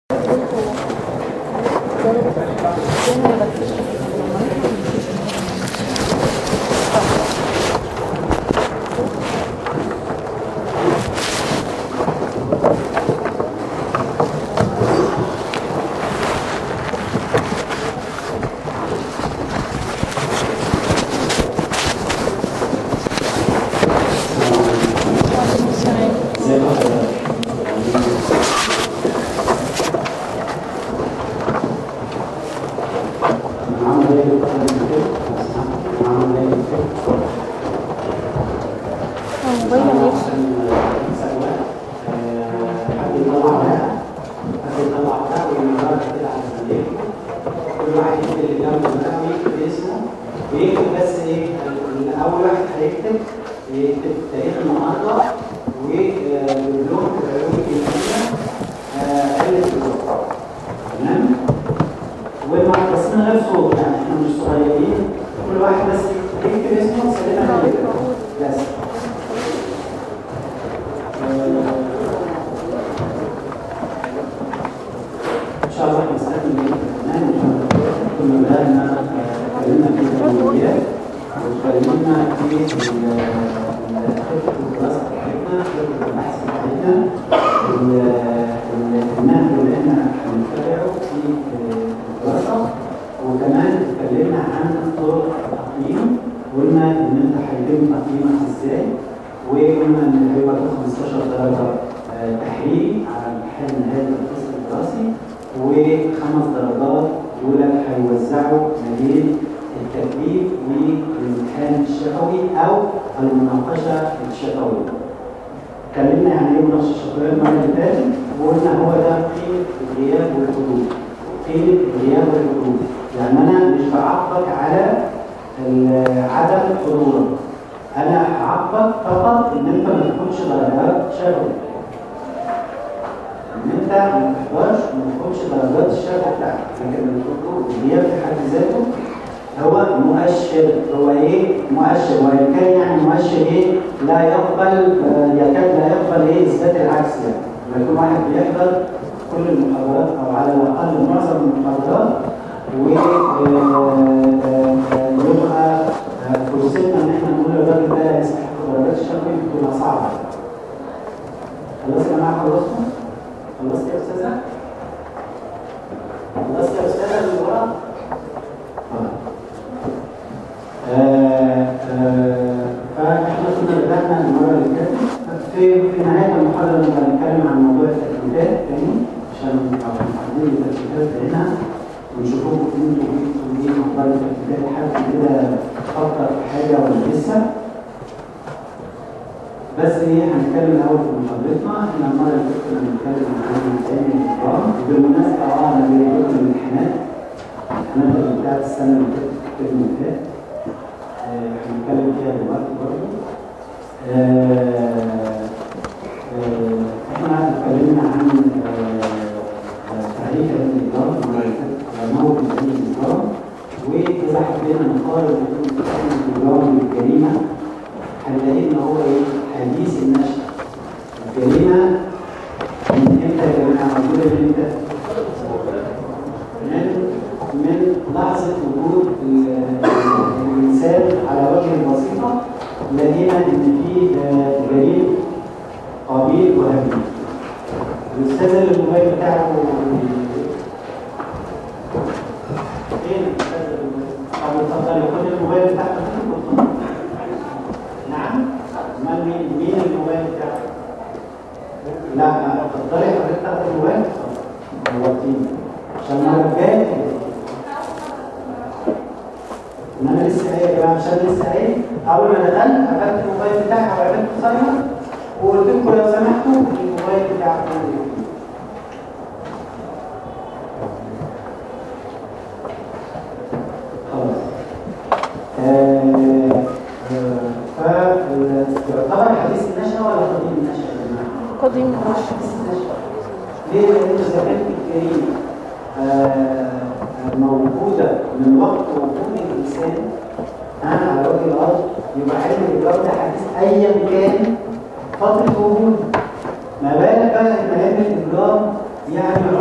فترة وجود ما بالك بقى ان علم الإجرام يعني عمره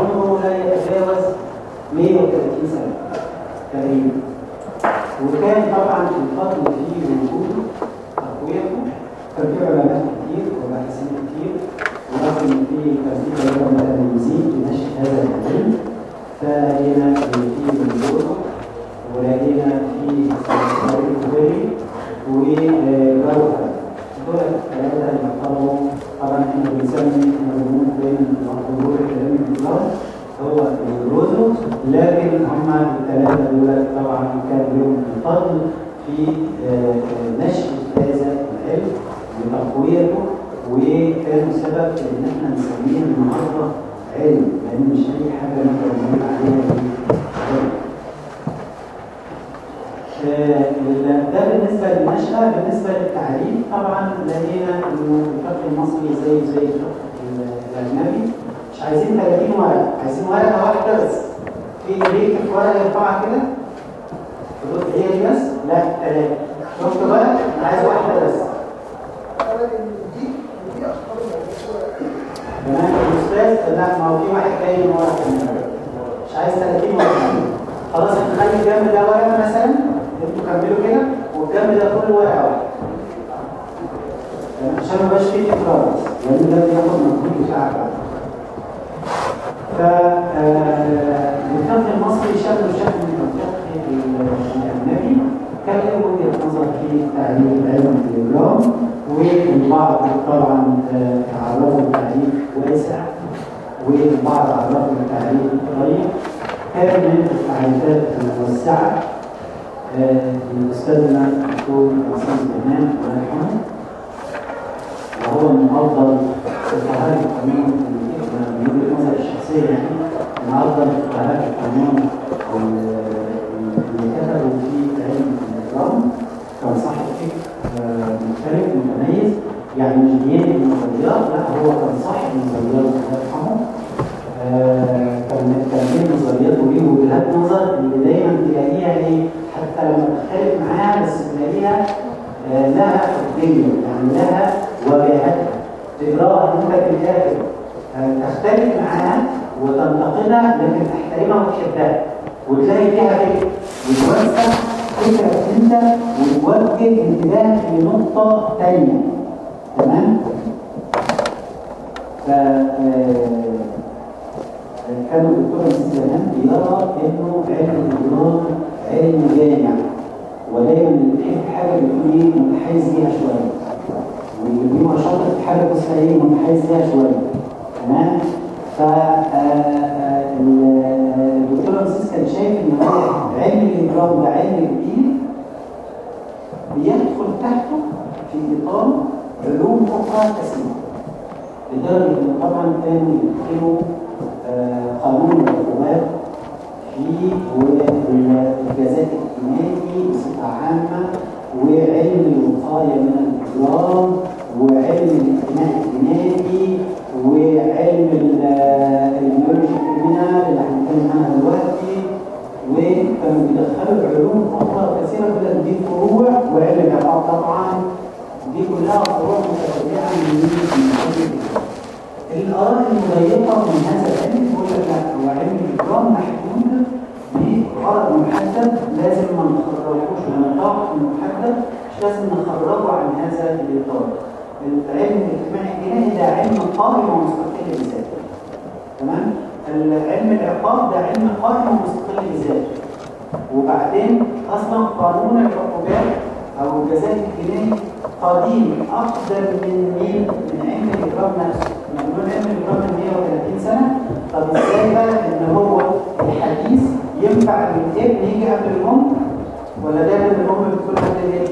لا يتجاوز 130 سنة تقريبا وكان طبعا في الفضل في وجود تقويته كان في علماء كتير وباحثين كتير ورغم ان في كان في علماء متميزين في نشر هذا العلم فلقينا في منظوره ولقينا في سلسله الكبري وجوهر دول الثلاثه اللي يعتبروا طبعا احنا بنسمي احنا بنقول دايما مقبول الكلام الاسلام هو الروزو لكن هم الثلاثه دول طبعا كان لهم الفضل في نشر هذا العلم وتقويته وكانوا سبب ان احنا نسميه النهارده علم لان مش اي حاجه نقدر نقول عليها دي علم. ده بالنسبه للنشأة بالنسبه للتعريف طبعا لقينا انه الفقه المصري زي زي الفقه الاجنبي مش عايزين 30 ورقه عايزين ورقه واحده بس في ليه في ورقه يرفعها كده تقول هي دي بس لا ثلاثه شفت بقى انا عايز واحده بس تمام الاستاذ لا ما هو في واحد جاي من ورا مش عايز 30 ورقه خلاص احنا نخلي الجنب ده ورقه مثلا انتوا كملوا كده والجنب ده كله ورقه واحده عشان ما يبقاش فيه تكرار لان ده بياخد مجهود بتاعك بعد ف الفقه المصري شكله شكل من الفقه الاجنبي كان له وجهه نظر في تعريف علم الاجرام والبعض طبعا عرفوا تعريف واسع والبعض عرفوا تعريف طريق كان من التعريفات الموسعه من استاذنا الدكتور حسين زمان الله يرحمه وهو من افضل فقهاء القانون من وجهه نظري الشخصيه يعني من افضل فقهاء القانون اللي كتبوا في علم الاجرام كان صاحب فكر مختلف متميز يعني مش بينقل نظريات لا هو كان صاحب نظريات الله يرحمه كان كان ليه نظريات وليه وجهات نظر اللي دايما تلاقيها ايه حتى لما تختلف معاها بس تلاقيها لها حجيه يعني لها وجهاتها تقراها انت في الاخر تختلف معاها وتنتقدها لكن تحترمها وتحبها وتلاقي فيها فكر وتوسع فكرك انت وتوجه انتباهك لنقطه ثانيه تمام؟ ف كان الدكتور زمان بيرى انه علم الجنون علم جامع ودايما اللي بيحب حاجه بيكون ايه متحيز ليها شويه واللي بيبقى شاطر في حاجه بس ايه متحيز ليها شويه تمام ف الدكتور رمسيس كان شايف ان هو علم الاجرام ده علم جديد بيدخل تحته في اطار علوم اخرى كثيره لدرجه ان طبعا كانوا يدخلوا قانون العقوبات في والجزاء الجنائي بصفه عامه وعلم الوقايه من الاجرام وعلم الاجتماع الجنائي وعلم البيولوجي الكريمنال اللي هنتكلم عنها دلوقتي وكانوا بيدخلوا علوم اخرى كثيره كلها دي فروع وعلم العقاب طبعا دي كلها فروع متتبعه من الاراء المضيقه من هذا العلم يقول لك لا هو علم الاجرام محدود بغرض محدد لازم ما نخرجوش لنطاق محدد مش لازم نخرجه عن هذا الاطار العلم الاجتماعي الجنائي ده علم قائم ومستقل بذاته تمام علم العقاب ده علم قائم ومستقل بذاته وبعدين اصلا قانون العقوبات او الجزاء الجنائي قديم اقدم من مين من علم الاجرام نفسه مجنون علم الاجرام من 130 سنه طب ازاي بقى ان هو الحديث ينفع الابن يجي قبل الام ولا دايما الام بتكون قبل الايه؟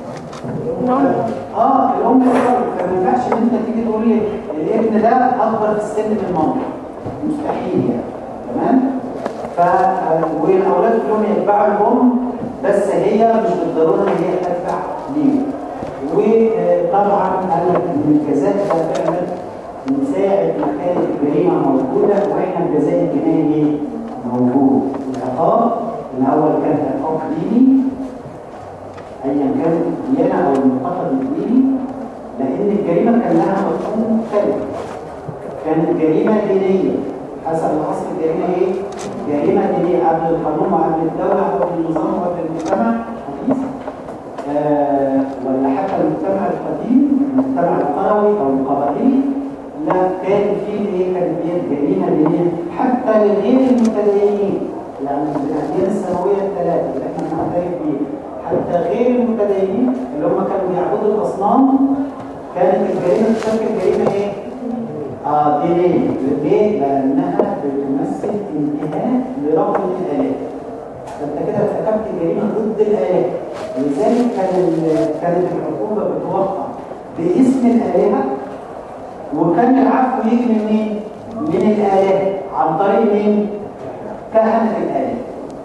اه الام الاول فما ينفعش ان انت تيجي تقول لي الابن ده اكبر في السن من مامته مستحيل يعني تمام؟ ف والاولاد كلهم يتبعوا الام بس هي مش بالضروره ان هي تتبع ليه وطبعا قال لك ان الجزاء ده فعلا من ساعه ما كانت الجريمه موجوده واحنا الجزاء الجنائي موجود العقاب الاول كان عقاب ديني ايا كانت الديانه او المعتقد الديني لان الجريمه كان لها مفهوم مختلف كانت جريمه دينيه حسب الاصل الجريمه ايه؟ جريمه دينيه قبل القانون وقبل الدوله وقبل النظام وقبل المجتمع حديث آه ولا حتى المجتمع القديم المجتمع القروي او القبائلي لا كان فيه ايه كانت دي جريمه دينيه حتى لغير المتدينين يعني الاديان السماويه الثلاثه اللي احنا بنعترف بيها حتى غير المتدينين اللي هم كانوا بيعبدوا الاصنام كانت الجريمه تشكل جريمه ايه؟ اه دينيه ليه؟ لانها بتمثل انتهاء لرغم الالات فانت كده ارتكبت جريمه ضد الالات لذلك كان كانت العقوبه بتوقع باسم الالهه وكان العفو يجي من مين؟ من الالهه عن طريق مين؟ كهنه الالهه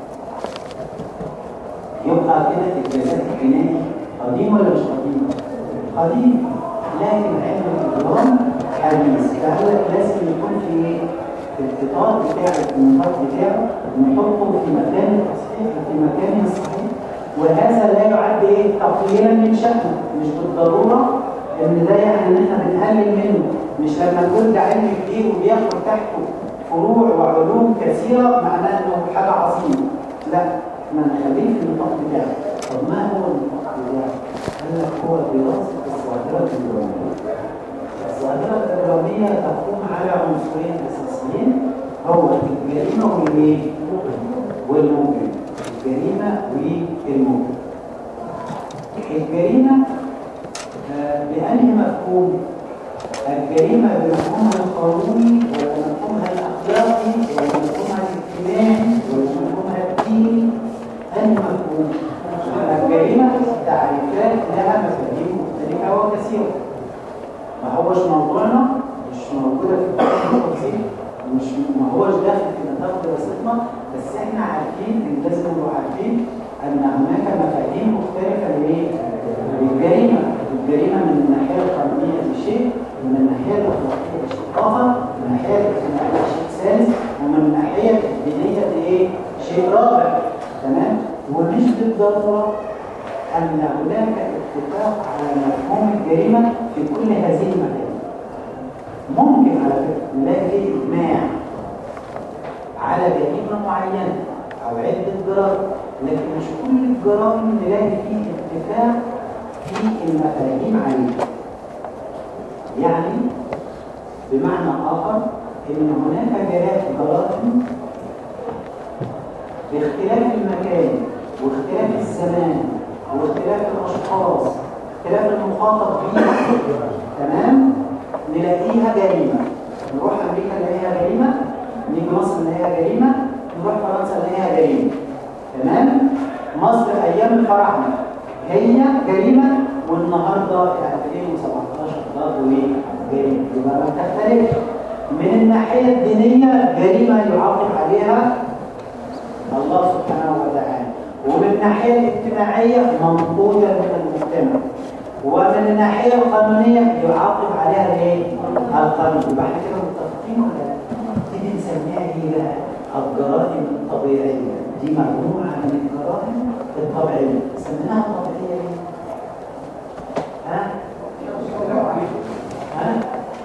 يبقى كده الجزاء الجنائي قديم ولا مش قديم؟ قديم لكن علم الاجرام حديث فهو لازم يكون في ايه؟ في الاطار بتاعه في النطاق بتاعه نحطه في مكان التصحيح في مكانه الصحيح وهذا لا يعد ايه؟ تقليلا من شأنه مش بالضروره ان ده يعني ان احنا بنقلل منه مش لما نقول ده علم كبير وبياخد تحته فروع وعلوم كثيره معناه انه حاجه عظيمه لا ما نخليه في النطاق بتاعه طب ما هو النطاق بتاعه؟ قال لك هو دراسه الظاهره الإجرامية الظاهرة الإجرامية تقوم على عنصرين أساسيين هو الجريمة والإيه؟ والمجرم الجريمة والمجرم الجريمة آه بأنهي مفهوم؟ الجريمة بمفهومها القانوني ولا مفهومها الأخلاقي ولا مفهومها الاجتماعي ولا مفهومها الديني؟ أنهي مفهوم؟ الجريمة تعريفات لها مفاهيم مختلفة وكثيرة ما هوش موضوعنا مش موجودة في التفاصيل مش ما هوش داخل في نطاق دراستنا بس احنا عارفين ان لازم نبقى عارفين ان هناك مفاهيم مختلفة لايه؟ للجريمة الجريمة من الناحية القانونية شيء ومن الناحية الأخلاقية شيء آخر من الناحية الاجتماعية شيء ثالث ومن الناحية الدينية ايه؟ شيء رابع تمام؟ ومش بالضرورة أن هناك اتفاق على مفهوم الجريمة في كل هذه المكان ممكن على فكرة نلاقي إجماع على جريمة معينة أو عدة جرائم لكن مش كل الجرائم نلاقي فيه اتفاق في المفاهيم عليها يعني بمعنى آخر إن هناك جرائم باختلاف المكان واختلاف الزمان واختلاف الاشخاص اختلاف المخاطب بيه تمام نلاقيها جريمه نروح امريكا نلاقيها جريمه نيجي مصر نلاقيها جريمه نروح فرنسا نلاقيها جريمه تمام مصر ايام الفراعنه هي جريمه والنهارده 2017 برضه ايه جريمه يبقى ما بتختلفش من الناحيه الدينيه جريمه يعاقب عليها الله سبحانه وتعالى ومن الناحية الاجتماعية منقوطة من المجتمع ومن الناحية القانونية يعاقب عليها الايه؟ القانون يبقى احنا كده متفقين ولا تيجي نسميها ايه بقى؟ الجرائم الطبيعية دي مجموعة من الجرائم الطبيعية سميناها طبيعية ليه؟ ها؟ ها؟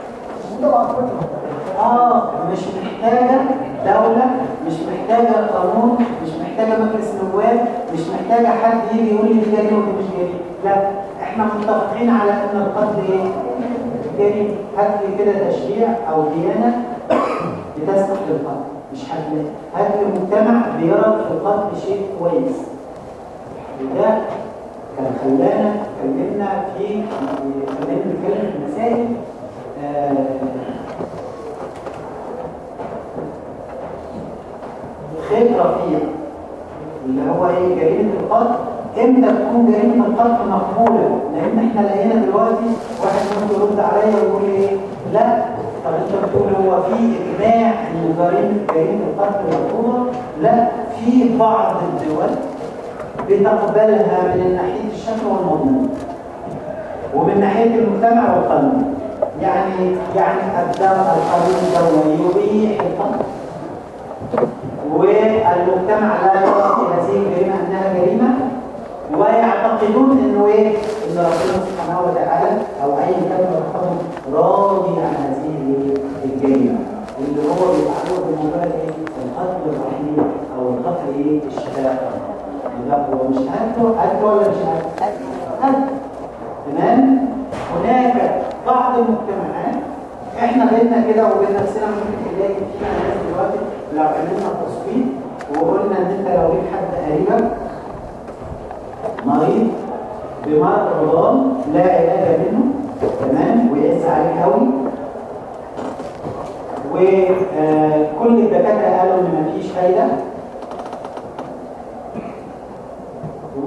اه مش محتاجة دولة مش محتاجة قانون مش محتاجة مجلس نواب مش محتاجة حد يجي يقول لي دي جريمة ودي مش جريمة لا احنا متفقين على ان القتل ايه؟ جريمة هات لي كده تشريع او ديانة بتسمح للقتل مش هتلاقي هات لي مجتمع بيرى في القتل شيء كويس وده كان خلانا اتكلمنا في خلانا نتكلم في مسائل آه خير رفيع اللي هو ايه جريمه القتل امتى تكون جريمه القتل مقبوله لان احنا لقينا دلوقتي واحد ممكن يرد عليا ويقول لي ايه لا طب انت بتقول هو في اجماع ان جريمه جريمه القتل مقبوله لا في بعض الدول بتقبلها من ناحيه الشكل والمضمون ومن ناحيه المجتمع والقانون يعني يعني الدولة القانون الدولي يبيح القتل والمجتمع لا يرى في هذه الجريمه انها جريمه ويعتقدون انه ايه ان ربنا سبحانه وتعالى او اي كان ربهم راضي عن هذه الجريمه اللي هو بيتعرض بموضوع ايه القتل الرحيم او القتل ايه الشهاده ده هو مش قتل قتل ولا مش قتل قتل تمام هناك بعض المجتمعات احنا بيننا كده وبين نفسنا ممكن نلاقي فينا ناس دلوقتي لو عملنا تصويت وقلنا ان انت لو ليك حد قريبك مريض بمرض عضال لا علاج منه تمام ويقس عليه قوي وكل الدكاتره قالوا ان مفيش فايده و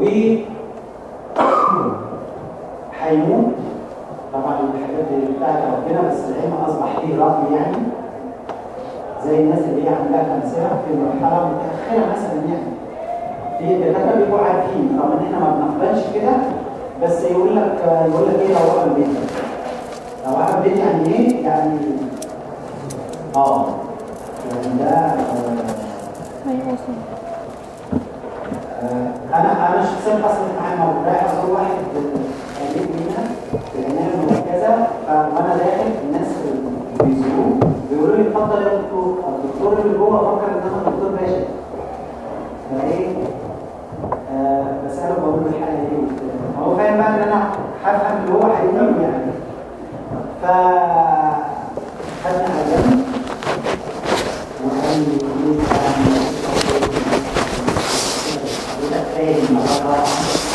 هيموت طبعا الحاجات دي بتاعت ربنا بس العلم اصبح ليه رأي يعني زي الناس اللي هي عندها كانسر في مرحله متاخره مثلا يعني في دكاتره بيبقوا عارفين رغم ان احنا ما بنقبلش كده بس يقول لك يقول لك ايه لو وقف البيت لو وقف البيت يعني ايه؟ يعني اه يعني ده آه انا انا شخصيا حصلت معايا موضوع رايح ازور واحد قريب لينا في العنايه المركزه وانا داخل الناس اللي بيزوروه بيقولوا لي اتفضل يا دكتور الدكتور اللي جوه فكر ان انا دكتور باشا فايه آه بساله بقول له الحاله ايه هو فاهم بقى ان انا هفهم اللي هو هيفهم يعني ف خدنا على جنب وقال لي ايه حضرتك فاهم مرة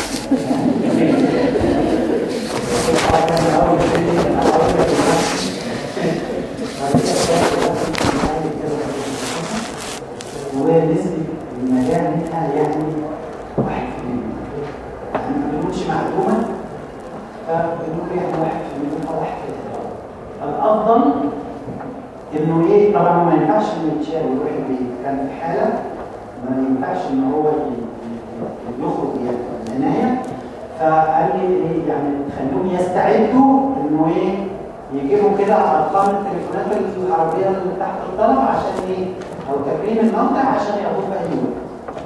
ونسبة المجال منها يعني واحد في المية يعني ما بنقولش معلومة فبنقول يعني واحد في المية أو واحد في المية الأفضل إنه إيه طبعا ما ينفعش إنه يتشال ويروح البيت كان في حالة ما ينفعش إن هو يخرج يعني من العناية فقال لي إيه يعني تخليهم يستعدوا إنه إيه يجيبوا كده أرقام التليفونات العربية اللي تحت الطلب عشان إيه أو تكريم الموتى عشان ياخدوه في أي وقت.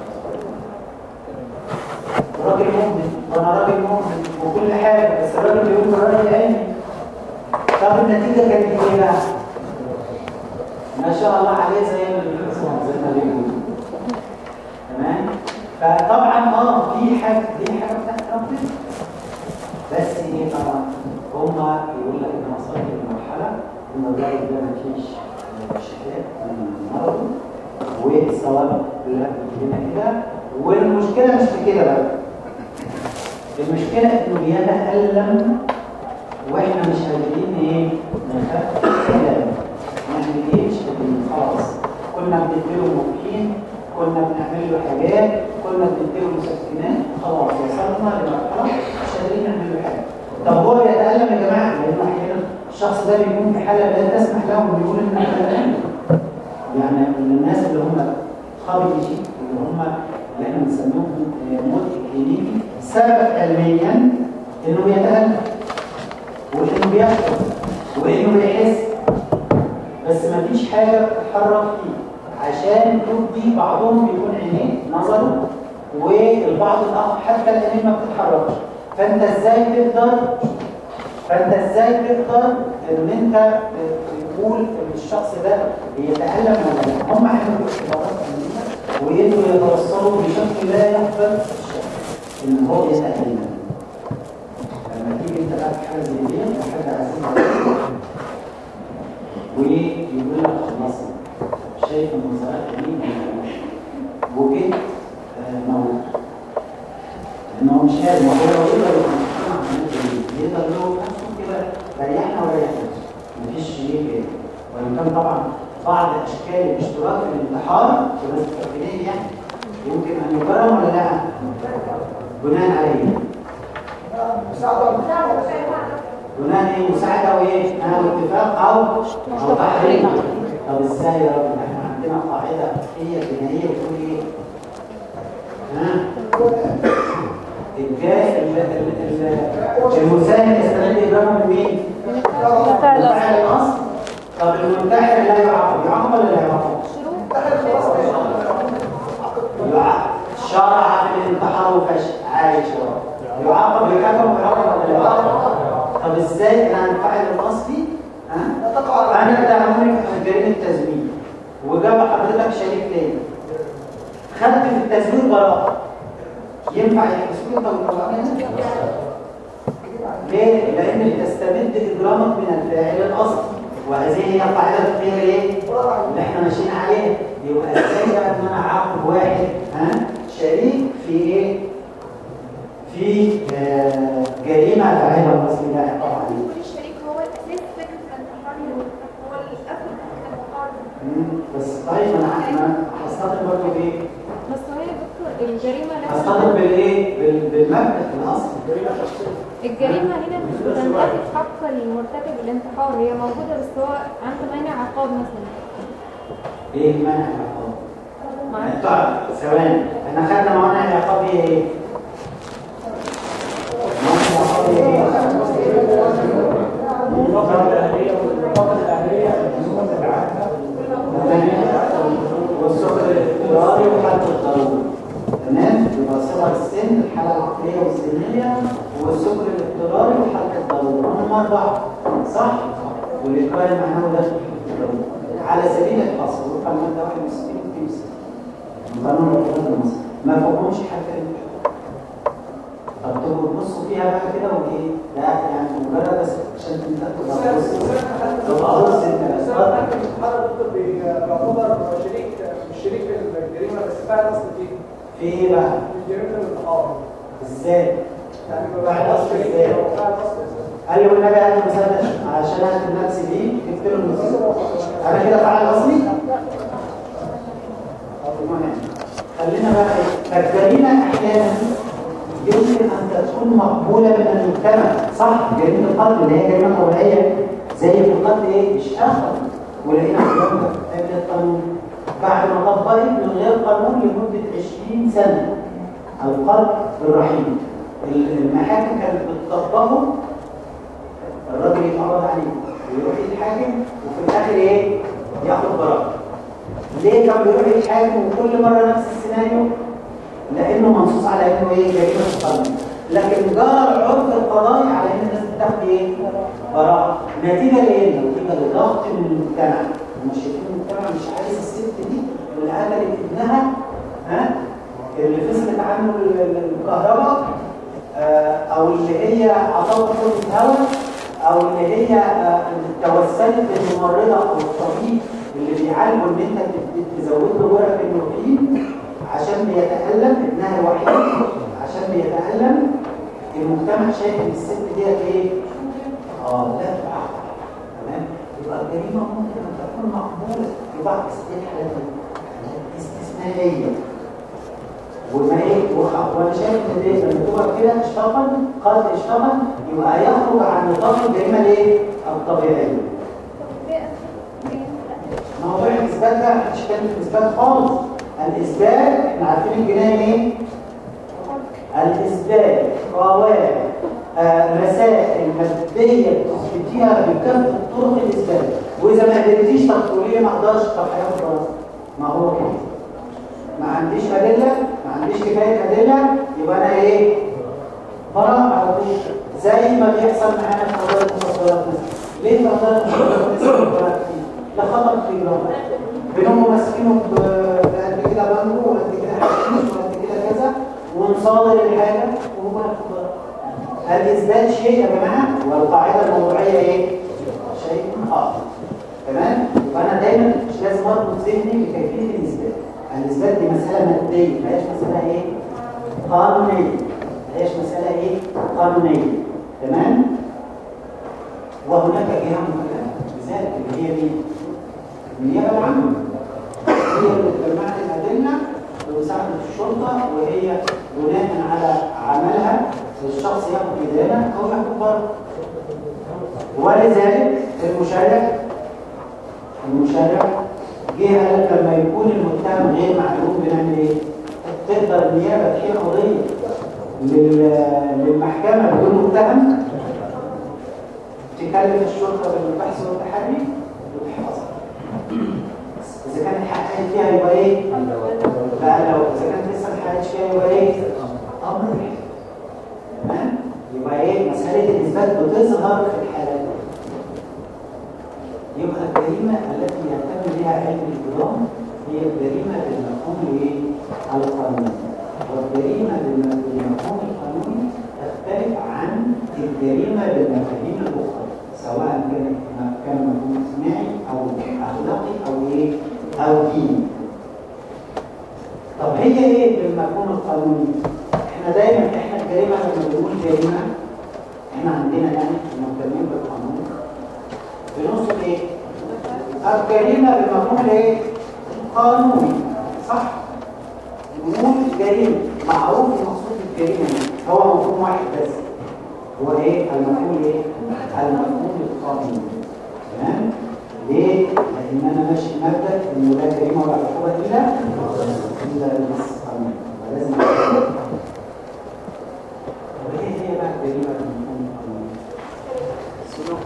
راجل مؤمن وأنا راجل مؤمن وكل حاجة بس الراجل بيقول الرأي علمي. طب النتيجة كانت إيه بقى؟ ما شاء الله عليه زي ما زي ما بيقولوا. تمام؟ فطبعا اه في حاجة دي حاجة بتاعت ربنا. بس ايه طبعا؟ هما يقول لك ان مصاري المرحلة ان الراجل ده مفيش شفاء من مرضه والصواب كلها هنا كده والمشكله مش في كده بقى المشكله انه بيتالم واحنا مش قادرين ايه نخفف الالم نعمل ايه مش قادرين خلاص كنا بنديله مورفين كنا بنعمل له حاجات كنا بنديله مسكنات خلاص وصلنا لمرحله مش قادرين نعمل له حاجه طب هو بيتالم يا جماعه لان احيانا الشخص ده بيكون في حاله لا تسمح له بيقول ان انا بتالم يعني الناس اللي هم اصحاب الجي اللي هم اللي احنا بنسميهم موت كلينيكي سبب علميا انه بيتالم وانه بيشعر وانه بيحس بس ما فيش حاجه بتتحرك فيه عشان تبدي بعضهم بيكون عينيه نظره والبعض الاخر حتى العينين ما بتتحركش فانت ازاي تقدر فانت ازاي تقدر ان انت تقول ان الشخص ده بيتألم ولا لا هم عملوا اختبارات علميه ويقدروا يتوصلوا بشكل لا يخفى الشخص ان هو يتألم لما تيجي انت بقى في حاجه زي دي وحاجه عزيزه ويقول لك خلصنا شايف المنظرات دي وجيت موت ان هو مش قادر هو يقدر يقدر له نفسه كده ريحنا وريحنا مفيش شيء كده وان كان طبعا بعض اشكال الاشتراك في الانتحار في ناس التقليديه يعني يمكن ان يكرم ولا لا؟ بناء على ايه؟ بناء ايه؟ مساعده وايه؟ انا واتفاق او او تحريم طب ازاي يا رب؟ احنا عندنا قاعده فقهيه جنائيه بتقول ايه؟ ها؟ الجاي المساهم يستند إبراهيم من مين؟ منتحر منتحر الأصل طب المنتحر لا يعاقب يعاقب ولا لا يعاقب؟ يعاقب شرع في الانتحار وفشل عايش هو يعاقب يكافئ ويعاقب ولا لا يعاقب؟ طب ازاي انا هنفعل الاصلي؟ ها؟ انا اتهموني في جريمه تزوير خدت في التزوير براءه ينفع يحبسوك انت ويطلعوني ليه؟ لان بتستمد اجرامك من الفاعل الاصلي وهذه هي قاعده الفقهيه ايه؟ اللي احنا ماشيين عليها يبقى ازاي بقى ان انا اعاقب واحد ها شريك في ايه؟ في آه جريمه فاعلها الاصلي لا يقع عليه كل الشريك هو الاساس فكره الانتحار هو الاصل في الانتحار بس طيب انا انا هستخدم برضه بايه؟ بس هو يا دكتور الجريمة هستخدم لازم بالايه؟ بال- بالمبدا الاصلي الجريمة هنا مش بتنتهي في حق المرتكب الانتحار هي موجودة بس هو عنده مانع عقاب مثلا ايه مانع العقاب؟ معرفش. طيب ثواني احنا خدنا مانع العقاب هي ايه؟ مانع العقاب هي ايه؟ والسكر الاضطراري وحالة الضرورة تمام يبقى صغر السن الحالة العقلية والسنية والسكر الاضطراري وحالة الضرورة هم أربعة صح؟ والإقبال المعنوي ده الضرورة. على سبيل الحصر وفق المادة 61 في من قانون القانون المصري ما فهمش حاجة طب تبقوا تبصوا فيها بقى كده وايه؟ لا يعني مجرد بس عشان انت تبقى تبص تبقى بص انت بس اتفضل. يعتبر شريك مش شريك في الجريمه بس فاعل اصل فيه في ايه بقى؟ مش جريمه الانتحار ازاي؟ يعني فاعل أصل شريك إزاي؟ هو فاعل اصل اساسا قال لي والنبي هات مسدس عشان اقتل نفسي بيه جبت له المسدس انا كده فاعل اصلي؟ طب المهم خلينا بقى ايه؟ فالجريمه احيانا يمكن ان تكون مقبوله من المجتمع صح جريمه القتل اللي هي جريمه طبيعيه زي في القتل ايه؟ مش اخر ولقينا عندنا قبل القانون بعد ما طبقت من غير قانون لمده 20 سنه القتل بالرحيم المحاكم كانت بتطبقه الراجل يتعرض عليه ويروح يتحاكم وفي الاخر ايه ياخد براءه ليه كان بيروح يتحاكم وكل مره نفس السيناريو لانه منصوص على انه ايه جريمه قتل لكن جرى العرف القضائي على ان الناس بتاخد ايه براءه نتيجه لايه نتيجه لضغط من المجتمع هم شايفين المجتمع مش عايز الست دي اللي قتلت ابنها ها اللي فصلت عنه ال- ال- الكهرباء آه، او اللي هي عطاوه حقنه هواء او اللي هي آه، توسلت بالممرضه او الطبيب اللي بيعالجه ان انت تت- تزود له جرعه النورفين عشان بيتالم ابنها الوحيد عشان بيتالم المجتمع شايف ان الست ديت ايه؟ اه لا تعاقب تمام يبقى الجريمه ممكن ان تكون مقبوله في بعض الحالات حالات استثنائيه وما ايه وخ- وانا شايف ان دي لما تبقى كده اشتغل قد اشتغل يبقى يخرج عن نطاق الجريمه الايه؟ الطبيعيه. موضوع الاثبات ده محدش كان في الاثبات خالص. الاثبات احنا عارفين الجنايه ايه؟ الاثبات قواعد آه، مسائل ماديه تثبتيها بكافه طرق الاثبات واذا ما قدرتيش طب تقولي لي ما اقدرش طب هياخد خلاص ما هو كده ما عنديش أدلة ما عنديش كفاية أدلة يبقى أنا إيه؟ براء على طول زي ما بيحصل معانا في قضايا المخدرات مثلا ليه في قضايا المخدرات بيحصل مخدرات كتير؟ لا خطر في إجرام بنقوم ماسكينه ب- بقد كده بانجو وقد كده حشيش وقد كده كذا ونصادر الحاجة وهو ياخد براءة الإثبات شيء يا جماعة والقاعدة الموضوعية إيه؟ شيء آخر تمام؟ يبقى أنا دايما مش لازم أربط ذهني بكيفية الإثبات الإثبات دي مسألة مادية ما هيش مسألة إيه؟ قانونية ما هيش مسألة إيه؟ قانونية تمام؟ وهناك جهة مهمة لذلك اللي هي مين؟ النيابة العامة هي اللي بتجمع لي الأدلة ومساعدة الشرطة وهي بناء على عملها الشخص ياخد إدانة أو ياخد بره ولذلك المشرع المشرع جه قال لك لما يكون المتهم غير معلوم بنعمل ايه؟ تقدر النيابه تحيل قضيه لل- للمحكمه بدون متهم تكلف الشرطه بالبحث والتحري وتحفظها اذا كانت حققت فيها يبقى ايه؟ بقى لو اذا كانت لسه ما حققتش فيها يبقى ايه؟ امر محكم. تمام؟ يبقى ايه؟ مساله الاثبات بتظهر في الحالات دي. يبقى الجريمة التي يهتم بها علم الإجرام هي الجريمة بالمفهوم الايه؟ القانوني والجريمة بالم- بالمفهوم القانوني تختلف عن الجريمة بالمفاهيم الأخرى سواء كانت كان مفهوم اجتماعي أو أخلاقي أو إيه أو ديني طب هي ايه بالمفهوم القانوني؟ احنا دايما احنا الجريمه لما بنقول جريمه احنا عندنا يعني مهتمين بالقانون بنقصد ايه؟ الجريمه بالمفهوم الايه؟ القانوني صح؟ نقول جريمه معروف المقصود بالجريمه إيه؟ هو مفهوم واحد بس هو ايه؟ المفهوم ايه؟ المفهوم القانوني تمام؟ ليه؟ لأن أنا ماشي مبدأ إنه لا جريمة ولا عقوبة إلا إلا بالنص القانوني فلازم طب إيه هي بقى الجريمة بالمفهوم القانوني؟ سلوك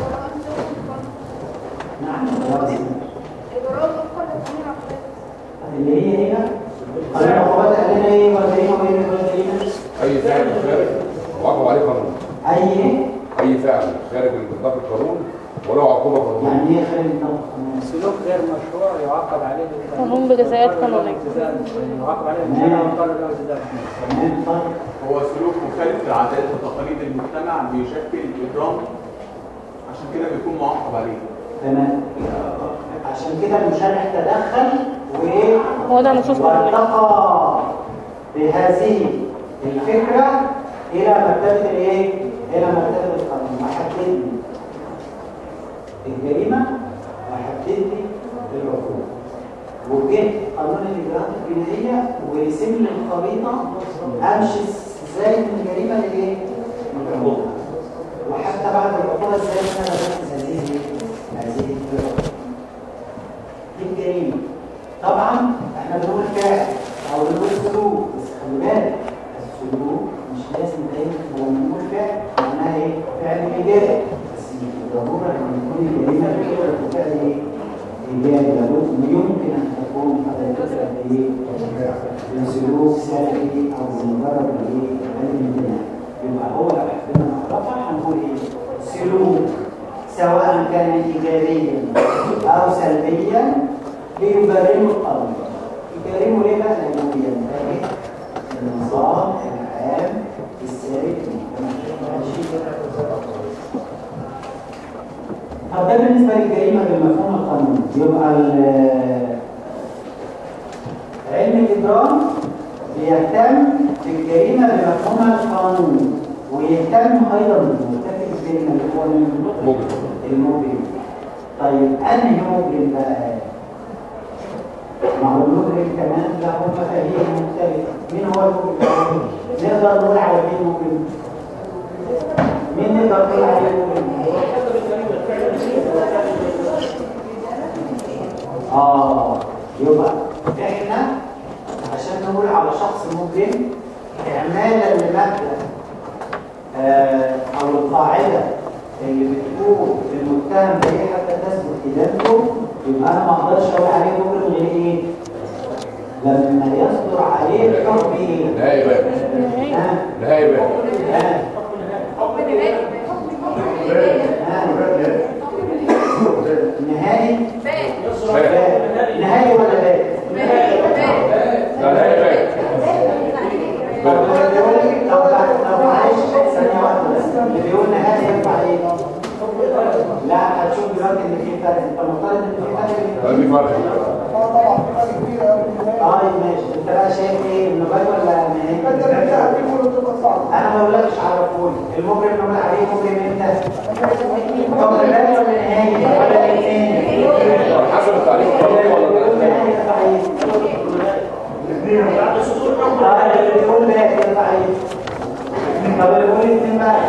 نعم لازم. الجرائم وفقا لقانون العقوبات اللي هي هي قانون العقوبات قال لنا إيه والجريمة وإيه غير الجريمة؟ اي فعل خارج وعقب عليه قانون أي إيه؟ اي فعل خارج من نطاق القانون وله عقوبه قانونيه يعني إيه خارج النطق القانوني؟ سلوك غير مشروع يعاقب عليه بال- قانون بجزاءات يقرر له قانونية. التزام. يعاقب عليه بالسنة ويقرر له التزام تمام طيب هو سلوك مخالف لعادات وتقاليد المجتمع بيشكل إجرام عشان كده بيكون معاقب عليه تمام عشان كده المشرع تدخل وإيه؟ وضع نصوص قانونية وارتقى بهذه الفكرة إلى مرتبة الإيه؟ إلى مرتبة القانون وحدد لي الجريمة وحدد لي العقوبة وجه قانون الإجراءات الجنائية ورسم لي الخريطة أمشي إزاي من الجريمة لإيه؟ للعقوبة وحتى بعد العقوبة إزاي أنا بنفذ هذه هذه العقوبة دي الجريمة طبعا احنا بنقول فعل او بنقول سلوك بس خلي بالك السلوك مش لازم دايما لما نقول فعل معناها ايه؟ فعل ايجابي بس مش بالضروره ان يكون الجريمه بتبقى فعل ايه؟ ايجابي بل يمكن ان تكون قد تفعل ايه؟ بسلوك سلبي او بمجرد ايه؟ الامتناع يبقى هو لو حبينا نعرفها هنقول ايه؟ سلوك سواء كان ايجابيا او سلبيا بيبرروا القانون يبرروا ليه بقى لانه بينتهي النظام العام السائد في المجتمع. ماشي؟ طب ده بالنسبه للجريمه بالمفهوم القانوني يبقى ال- علم الاجرام بيهتم بالجريمه بمفهومها القانوني ويهتم ايضا بالمرتكب الجريمه اللي هو مجرم. المجرم طيب انهي مجرم بقى ما هو المجرم كمان له مفاهيم مختلفه مين هو المجرم نقدر نقول على مين مجرم مين نقدر نقول عليه مجرم اه يبقى احنا عشان نقول على شخص مجرم اعمالا لمبدا آه، او القاعده اللي بتقول المتهم بايه حتى تثبت ادانته يبقى انا ما اقدرش اقول عليه مجرم غير ايه؟ لما يصدر عليه حكم ايه؟ نهائي بقى ها؟ نهائي بقى ها؟ حكم نهائي حكم نهائي نهائي باء بقى. نهائي ولا باد؟ باء باء لا نهائي بقى طب اللي بيقول طب طب معلش ثانية واحدة بس اللي بيقول نهائي ينفع ايه؟ لا هتشوف دلوقتي ان في فرق انت مفترض ان في فرق بين هذه فرق طيب ماشي انت بقى شايف ايه النبات ولا نهائي؟ انا ما بقولكش عرفوني المجرم نقول عليه مجرم امتى؟ مجرم بدري ولا نهائي ولا الاثنين؟ على حسب التعريف القانوني ولا بيقول التعريف نهائي ينفع ايه؟ اه اللي بيقول نهائي ينفع ايه؟ طب اللي بيقول الاثنين بقى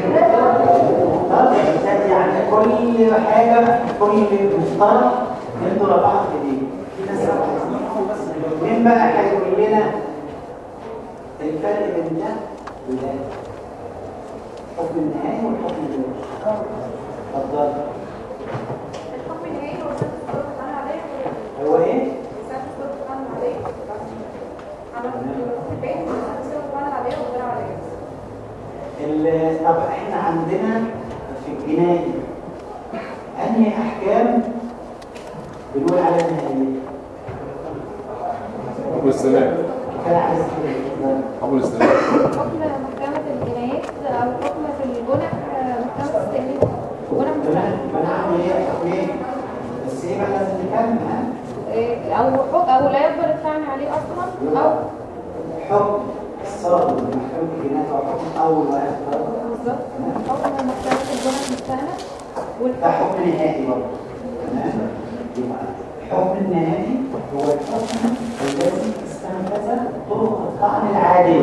طب يعني كل حاجه كل مفترض انتوا رفعتوا ايديه في ناس رفعت مين بقى هيقول لنا الفرق بين ده وده الحكم النهائي والحكم الجوهري اتفضل الحكم النهائي هو سبب الصدور القانون عليه هو ايه؟ سبب الصدور القانون عليه على البيت سبب الصدور القانون عليه وغير عليه ال- طب احنا عندنا في الجنائي انهي احكام بنقول عليها نهائيه حكم الاستئناف كفايه عايز كده حكم الاستئناف حكم محكمة الجنايات أو حكم في الجنح آه، محكمة التأمين جنح مستأنف بنعمل ايه حكم ايه بس ايه بقى لازم نكمل ها إيه، أو حكم أو لا يقبل الطعن عليه أصلا أو حكم الصادر من محكمه الجنايات او حكم اول واحد برضه. بالظبط حكم محكمة الجنح مستأنف ده والحكم حكم نهائي برضه تمام يبقى الحكم النهائي هو الحكم الذي استنفذ طرق الطعن العاديه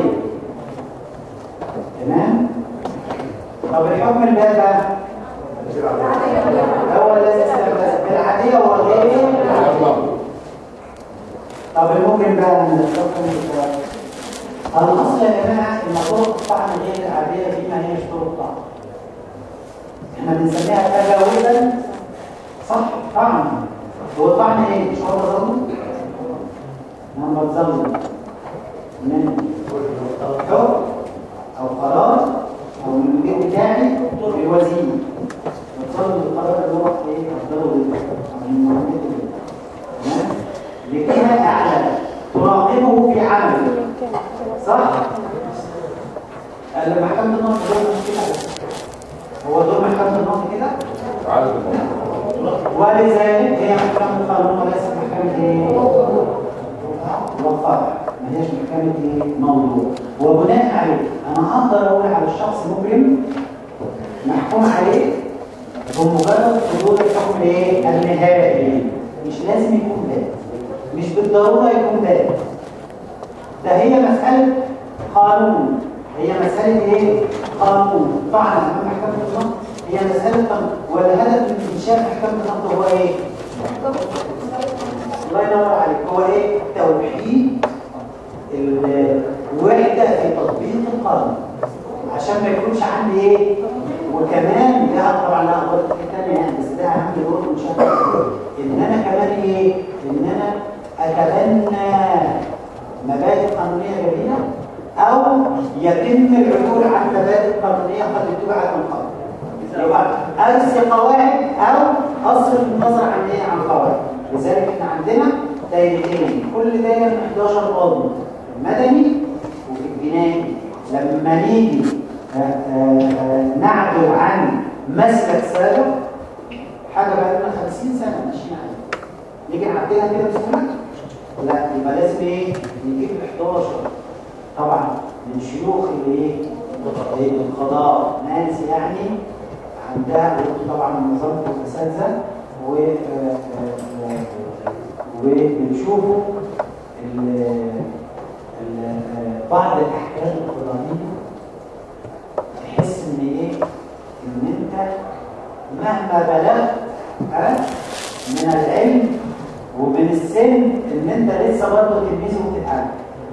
تمام طب الحكم الباقي بقى هو الذي استنفذ بالعاديه وغير يلا طب ممكن بقى من الحكم الباقي الاصل يا جماعه ان طرق الطعن غير العاديه دي ما هيش طرق طعن احنا بنسميها تجاوزا صح طعن هو طعن ايه مش هو ظلم لما تظلم من حكم او قرار او من المدير بتاعي الوزير بتظلم القرار اللي هو ايه افضله ضده او من مهمته تمام لجهه اعلى تراقبه في عمله صح لما محكمه النقد دول مش كده هو دور محكمه النقد كده عدد الموضوع ولذلك هي محكمة القانون وليست محكمة ايه؟ وقائع ما هيش محكمة ايه؟ موضوع وبناء عليه انا اقدر اقول على الشخص مجرم محكوم عليه بمجرد صدور الحكم ايه؟ النهائي مش لازم يكون باد مش بالضرورة يكون باد ده هي مسألة قانون هي مسألة ايه؟ قانون طبعا امام محكمة النقد هي مسألة قانون والهدف من إنشاء محكمة النقد هو ايه؟ الله ينور عليك هو ايه؟ توحيد الوحدة في تطبيق القانون عشان ما يكونش عندي ايه؟ وكمان ده طبعا لا أخبار تانية يعني بس ده أهم دور من شكل إن أنا كمان ايه؟ إن أنا أتبنى مبادئ قانونية جديدة أو يتم العبور عن مبادئ قانونية قد اتبعت من قبل يبقى أرسي قواعد أو أصرف النظر عن إيه عن قواعد لذلك إحنا عندنا دايرتين كل دايرة من 11 عضو المدني وفي الجنائي لما نيجي آه، آه، آه، نعدل عن مسلك سابق حاجة بقى لنا 50 سنة ماشيين عليها نيجي نعدلها كده بسهولة لا يبقى لازم ايه نجيب ال 11 طبعا من شيوخ الايه القضاء ناس يعني عندها طبعا نظام الاساتذه و آه، آه، آه، وبنشوفوا ال- ال- آه، بعض الاحكام القضائيه تحس ان ايه ان انت مهما بلغت ها، من العلم ومن السن ان انت لسه برضه تلميذ وبتتعلم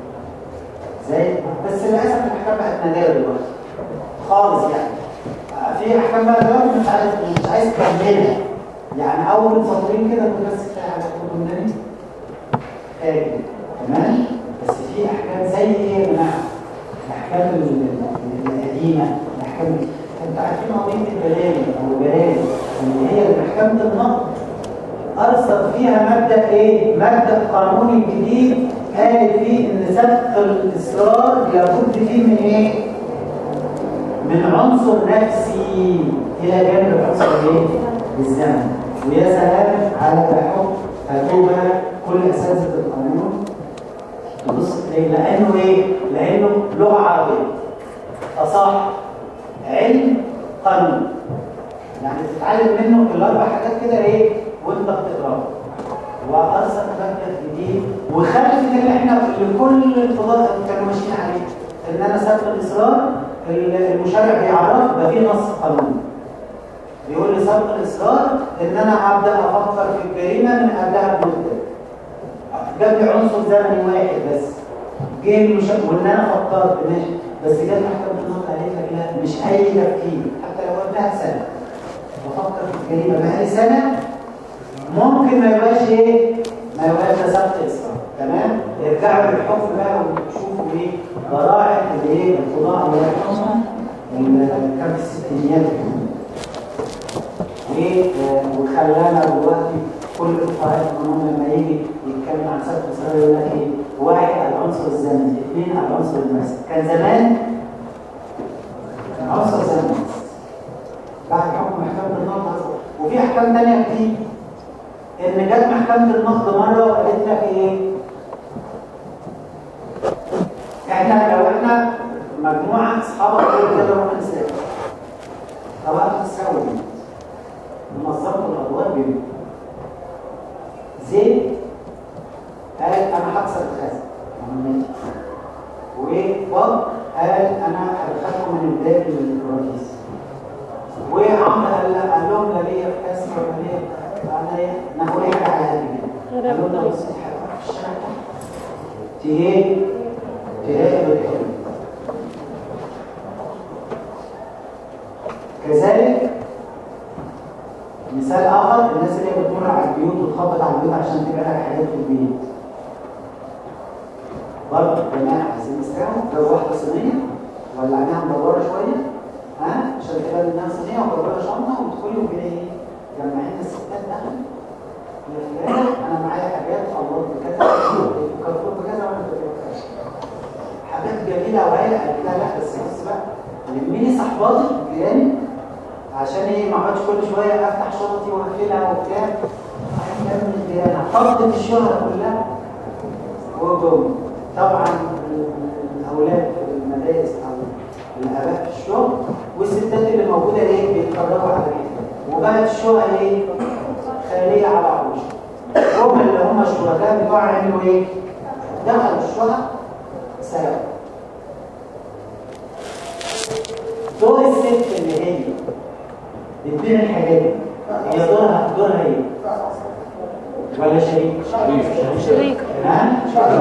زي بس للاسف الاحكام بقت نادره دلوقتي خالص يعني في احكام بقى دلوقتي مش عايز مش عايز تكملها يعني اول سطرين كده تقول بس كفايه على كتب النبي كفايه تمام بس في احكام زي ايه يا جماعه الاحكام ال- ال- القديمه الاحكام انت عارفين قضيه البلاوي او البلاوي اللي هي محكمه النقد أرسل فيها مبدأ إيه؟ مبدأ قانوني جديد قال فيه إن سبق الإصرار لابد فيه من إيه؟ من عنصر نفسي إلى جانب عنصر إيه؟ الزمن ويا سلام على تحكم هتوبة كل أساتذة القانون تبص تلاقي لأنه إيه؟ لأنه لغة عربية أصح علم قانون يعني تتعلم منه الاربع حاجات كده ايه وانت بتقراها وارسل مبدا جديد وخلف اللي احنا اللي كل القضاء كانوا ماشيين عليه ان انا سبب الاصرار المشرع بيعرف ده في نص قانوني بيقول لي سبق الاصرار ان انا ابدا افكر في الجريمه من قبلها بمده جاب لي عنصر زمني واحد بس جه المشرع وان انا فكرت ماشي بس جت محكمه النقد قالت لك لا مش اي تفكير حتى لو قبلها سنه بفكر في الجريمه بقالي سنه ممكن ما يبقاش ايه ما يبقاش ده سبق اصرار تمام ارجعوا للحكم بقى وشوفوا ايه براعه الايه القضاء الله يرحمها اللي كان في الستينيات و- وخلانا دلوقتي كل الفقهاء القانون لما يجي يتكلم بيتكلم عن سبب الاصرار يقول لك ايه واحد العنصر الزمني اثنين العنصر المسك كان زمان عنصر زمني بعد حكم محكمة النقد أصلاً. وفي أحكام تانية كتير إن جت محكمة النقد مرة وقالت لك إيه إحنا لو إحنا مجموعة أصحاب كده كده نروح نسافر طبعا تساوي منظمة الأدوار بينهم زيد قال أنا هكسر الخزن وباب قال أنا هدخلكم من الباب للرئيس وعمرو قال لا- قال لهم لا ليا في كسر ولا ليا انا ايه ناخد ايه حاجه عادي كده قالوا لنا بص الحاجه في الشارع تيه تراقب الحلم كذلك مثال اخر الناس اللي هي بتمر على البيوت وتخبط على البيوت عشان تبقى لك حاجات في البيت برضه جماعه عايزين يسرقوا لو واحده صينيه ولعناها مدوره شويه ها عشان تبقى انها صينيه ومدوره شنطه وتدخلي وكده ايه جمعين الستات دخلوا يا فلان انا معايا حاجات الله بكذا وكفور بكذا وانا بكذا حاجات جميله وهي قالت لها لا بس بص بقى لميني صحباتي جيراني عشان ايه ما اقعدش كل شويه افتح شنطتي واقفلها وبتاع هكمل الجيران هفضل الشهره كلها وجم طبعا الاولاد في المدارس او الاباء في الشغل والستات اللي موجوده ايه بيتفرجوا على كده وبقت الشقه ايه خاليه على عروش هم اللي هم الشركاء بتوع عملوا ايه دخلوا الشقه سرقوا دور الست اللي هي بتبيع الحاجات دي هي دورها دورها ايه ولا شريك شريك تمام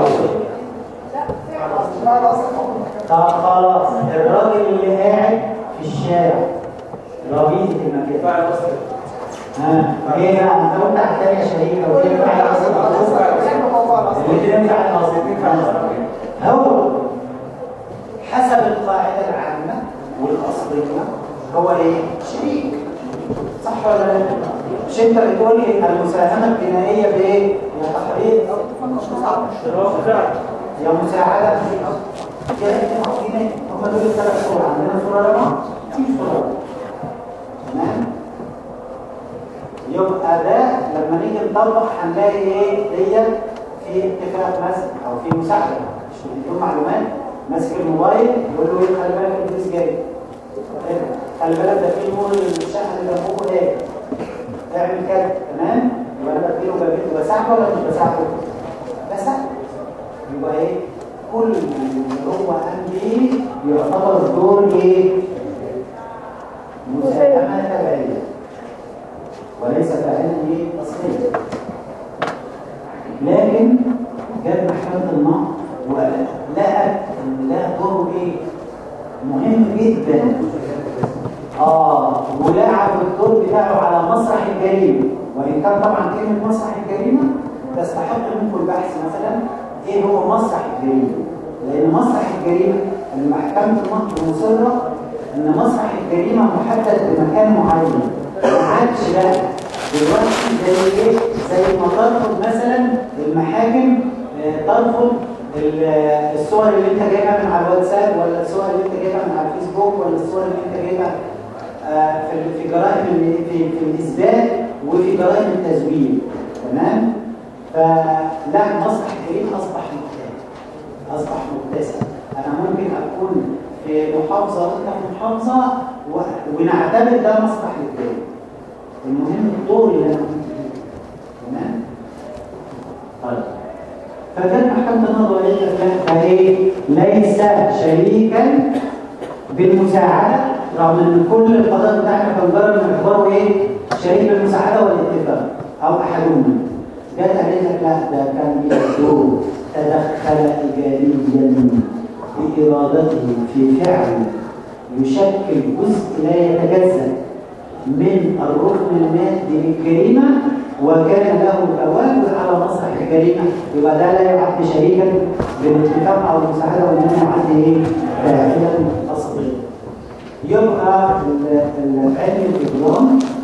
لا طب خلاص الراجل اللي قاعد في الشارع ربيعة المكان ها ايه بقى انت قلت على الثانيه شريكه وكده بقى اللي تنفع الاصل هو حسب القاعده العامه والاصليه هو ايه شريك صح ولا لا مش انت بتقول لي المساهمه الجنائيه بايه يا تحريض يا مساعده يا اتفاقين هم دول الثلاث صور عندنا صوره رابعه في صوره رابعة. تمام يبقى ده لما نيجي نطبق هنلاقي ايه ديت في اتفاق مثلا او في مساعده مش بتديهم معلومات ماسك الموبايل يقول له ايه خلي بالك البوليس جاي إيه؟ خلي بالك ده في نور الشقه اللي جنبكم ايه اعمل كده تمام يبقى انا بديله بجيبه بساعده ولا مش بساعده بساعده يبقى ايه كل اللي هو قام بيه يعتبر دور ايه مساهمه تبعيه وليس فعلا ايه اصليه لكن جت محكمه النقد ولقت ان ده دور ايه مهم جدا اه ولعب الدور بتاعه على مسرح الجريمه وان كان طبعا كلمه مسرح الجريمه تستحق منكم البحث مثلا ايه هو مسرح الجريمه لان مسرح الجريمه المحكمه النقد مصره ان مسرح الجريمه محدد بمكان معين ما عادش بقى دلوقتي زي ايه زي ما ترفض مثلا المحاكم آه، ترفض ال- آه، الصور اللي انت جايبها من على الواتساب ولا الصور اللي انت جايبها من على الفيسبوك ولا الصور اللي انت جايبها آه، في في جرائم ال- في في الاثبات وفي جرائم التزوير تمام فلا مسرح الجريمه اصبح مختلف اصبح متسع انا ممكن اكون في محافظه وانت في محافظه و- ونعتبر ده مسرح للجريمه المهم الدور اللي انا كنت فيه تمام طيب فكان محكمه النظر قالت لك لا ده ايه ليس شريكا بالمساعده رغم ان كل القضايا بتاعتنا كان جرى من اعتباره ايه شريك بالمساعده والاتفاق او احدهما جت قالت لك لا ده كان ليه دور تدخل ايجابيا بارادته في فعل يشكل جزء لا يتجزا من الركن المادي للجريمه وكان له تواجد على مسرح الجريمه يبقى ده لا يعد شريكا بالاتفاق او المساعده وانما يعد ايه؟ فاعلا اصليا. يبقى ال- ال- علم الاجرام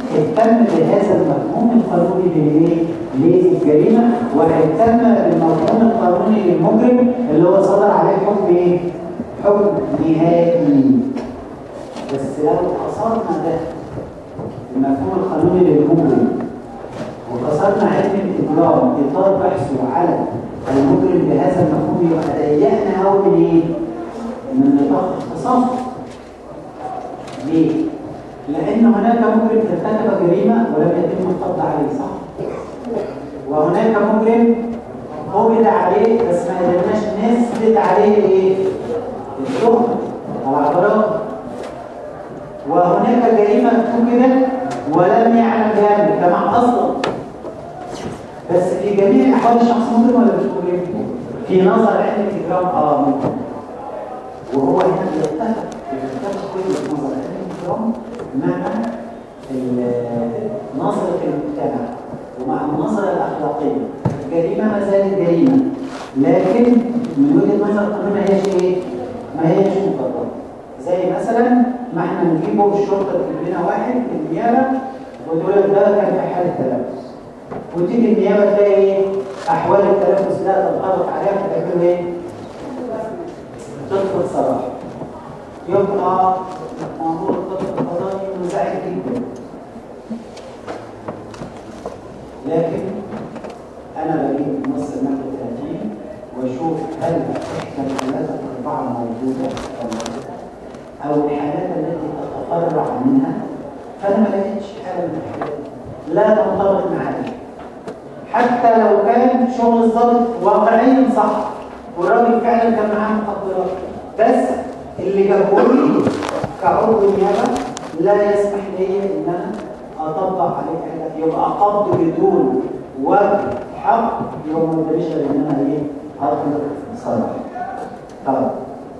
اهتم بهذا المفهوم القانوني للايه؟ للجريمه واهتم بالمفهوم القانوني للمجرم اللي هو صدر عليه حكم ايه؟ حكم نهائي بس لو قصرنا ده المفهوم القانوني للمجرم وقصرنا علم الإجرام إطار بحثه على المجرم بهذا المفهوم يبقى ضيقنا قوي من إيه؟ من نطاق اختصاصه. ليه؟ لأن هناك مجرم ارتكب جريمة ولم يتم القبض عليه صح؟ وهناك مجرم قبض عليه بس ما قدرناش نثبت عليه ايه؟ التهمة العبارات وهناك جريمة ارتكبت ولم يعلم بها المجتمع أصلا بس في جميع أحوال الشخص مجرم ولا مش مجرم؟ في نظر علم الإجرام اه مجرم وهو هنا بيتفق بيتفق كل نظر علم الإجرام مع ال- نظرة المجتمع ومع النظرة الأخلاقية الجريمة ما زالت جريمة لكن من وجهة نظر القانون ما هيش إيه؟ ما هيش مفضلة زي مثلا ما احنا نجيبه الشرطة تجيب لنا واحد في النيابة وتقول لك ده كان في حالة تلبس وتيجي النيابة تلاقي ايه؟ أحوال التلبس لا تنطبق عليها فتعمل ايه؟ تدخل صراحة يبقى مأمور الطب القضائي منزعج جدا لكن أنا بجيب نص المادة 30 وأشوف هل إحدى الثلاثة أربعة موجودة ولا لا أو الحالات التي تتفرع منها فأنا ما لقيتش حالة من الحالات لا تنطبق معايا حتى لو كان شغل الضابط واقعيا صح والراجل فعلا كان معاه مخدرات بس اللي جابهولي كعضو نيابه لا يسمح لي ان انا اطبق عليه حاجه يبقى قبض بدون وجه حق يبقى ما قداميش غير ان انا ايه اطلق صراحه طبعا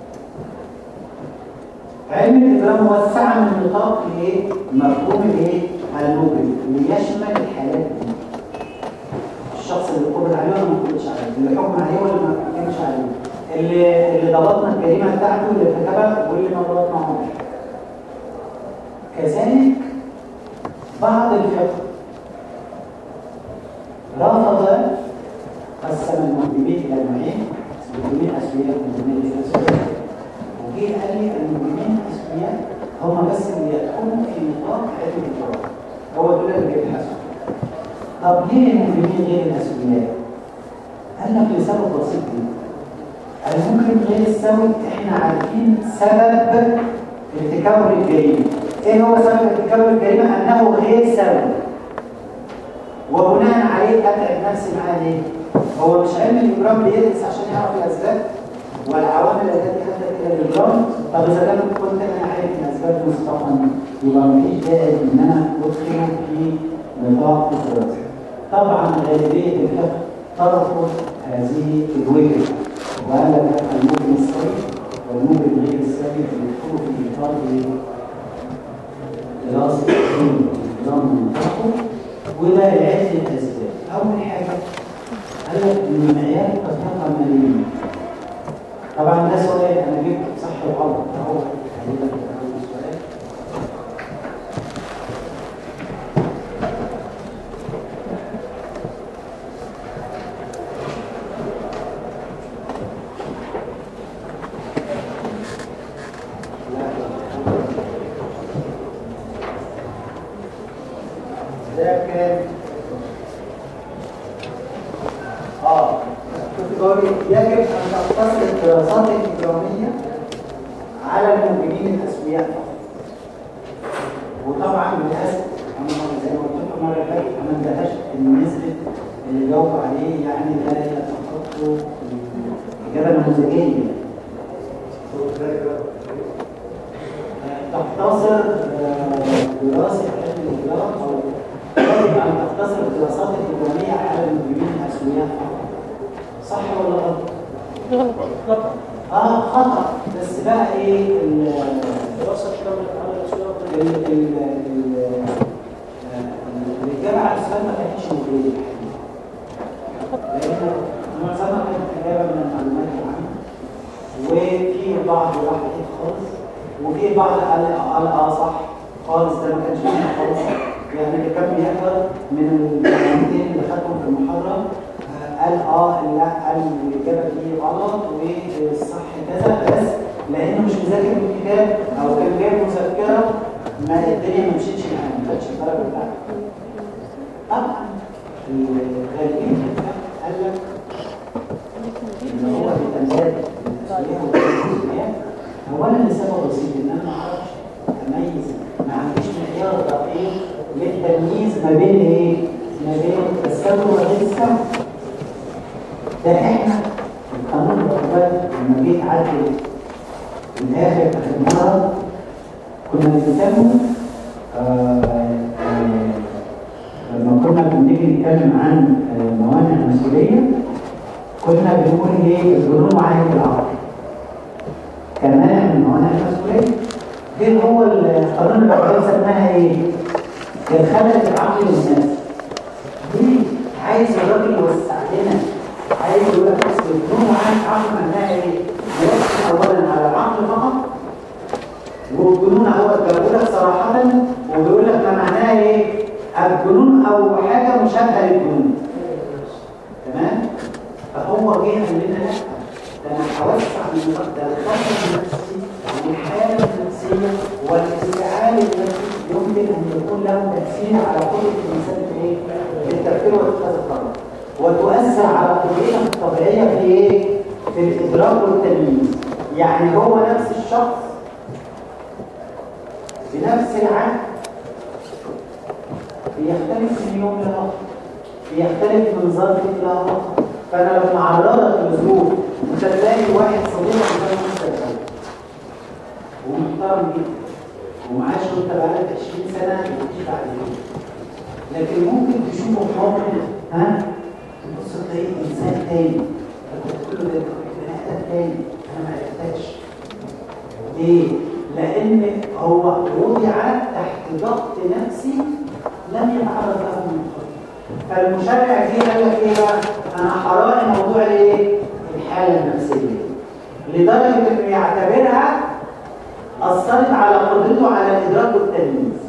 علم الإجرام وسع من نطاق الايه؟ مفهوم الايه؟ المجرم ليشمل الحالات دي. الشخص اللي قبض عليه ولا ما قبضش عليه، اللي حكم عليه ولا ما حكمش عليه، اللي اللي ضبطنا الجريمه بتاعته اللي ارتكبها واللي ما ضبطناهوش. كذلك بعض الفقه رفض قسم المجرمين الى نوعين مجرمين اسوياء ومجرمين غير اسوياء وجه قال لي المجرمين الاسوياء هم بس اللي يدخلوا في نطاق علم الجرائم هو دول اللي بيبحثوا طب ليه المجرمين غير الاسوياء؟ قال لك لسبب بسيط جدا المجرم غير السوي احنا عارفين سبب ارتكابه للجريمه ايه هو سبب ارتكابه للجريمه انه غير سوي وبناء عليه اتعب نفسي معاه ليه؟ هو مش علم الاجرام بيدرس عشان يعرف الاسباب والعوامل التي ادت الى الاجرام طب اذا كان كنت انا عارف الاسباب مسبقا يبقى مفيش داعي ان انا ادخله في نطاق الدراسه طبعا غالبيه الفقه ترفض هذه الوجهه وقال لك المجرم السوي والمجرم غير السوي يدخلوا في اطار دراسه الاجرام من نطاقه وده لعدة أسباب أول حاجة قال لك إن معيار التطبيق ماليين طبعا ده سؤال أنا جبت صح وغلط أهو تقريبا أول سؤال ده كان اه كنت بقول يجب ان تقتصر الدراسات الاجراميه على المجرمين الاسوياء فقط وطبعا للاسف انا زي ما قلت لكم المره اللي فاتت انا اندهشت ان نسبه اللي جاوب عليه يعني لا يتخطوا الاجابه النموذجيه تقتصر آه، دراسه علم الاجرام او يجب ان تقتصر الدراسات الاجراميه على المجرمين الاسوياء فقط صح ولا غلط؟ غلط اه خطا بس بقى ايه ال- الدراسه اشتغلت على الاسئله ال- ال- ال- آه، الاجابه على السؤال ما كانتش موجوده لان معظمها كانت اجابه من المعلومات العامه وفي بعض راح بعيد خالص وفي بعض قال قال اه صح خالص ده ما كانش منها خالص يعني اللي كان بيحضر من المعلومتين اللي خدهم في المحاضره آه، قال اه لا قال الاجابه دي غلط والصح كذا بس لانه مش مذاكر من الكتاب او كان جايب مذكره ما الدنيا ما مشيتش معاه ما خدش الدرجه بتاعته طبعا الغالبين قال لك ان هو بتمثال التسويق والتسويق اولا لسبب بسيط ان انا ما اعرفش اميز ما عنديش معيار دقيق للتمييز ما بين ايه؟ ما بين التسوي والتسوي ده احنا القانون العقوبات لما جيت عدل الاخر في المرض كنا بنسميه آه، آه، لما كنا بنيجي نتكلم عن آه، موانع المسؤوليه كنا بنقول ايه الجنون وعين العقل كمان من موانع المسؤوليه دي هو القانون العقلي سماها ايه؟ الخلل العقلي للناس دي عايز الراجل يوسع لنا عايز يقول لك بس الجنون وعين العقل معناها ايه؟ يركز اولا على العقل فقط والجنون هو بيقول لك صراحه وبيقول لك ما معناها ايه؟ الجنون او حاجه مشابهه للجنون تمام؟ فهو جه قال لنا لا ده انا هوسع من ده الخطر النفسي والحاله النفسيه والانفعال النفسي يمكن ان يكون له تاثير على قدره الانسان في ايه؟ في التفكير واتخاذ القرار وتؤثر على قدرته الطبيعيه في ايه؟ في الادراك والتمييز يعني هو نفس الشخص بنفس العقل بيختلف من يوم لاخر بيختلف من ظرف الى اخر فانا لما اعرضك لظروف انت تلاقي واحد صديقك مثلا مستقبل ومحترم جدا ومعاش وانت بقالك 20 سنه وتيجي بعد كده لكن ممكن تشوفه في موقف ها تبص تلاقيه انسان تاني فتقول له ده بني ادم تاني انا ما عرفتكش ليه؟ لان هو وضع تحت ضغط نفسي لم يتعرض له من قبل فالمشرع جه قال لك ايه بقى؟ انا هراعي موضوع الايه؟ الحاله النفسيه لدرجه انه يعتبرها اثرت على قدرته على الادراك والتمييز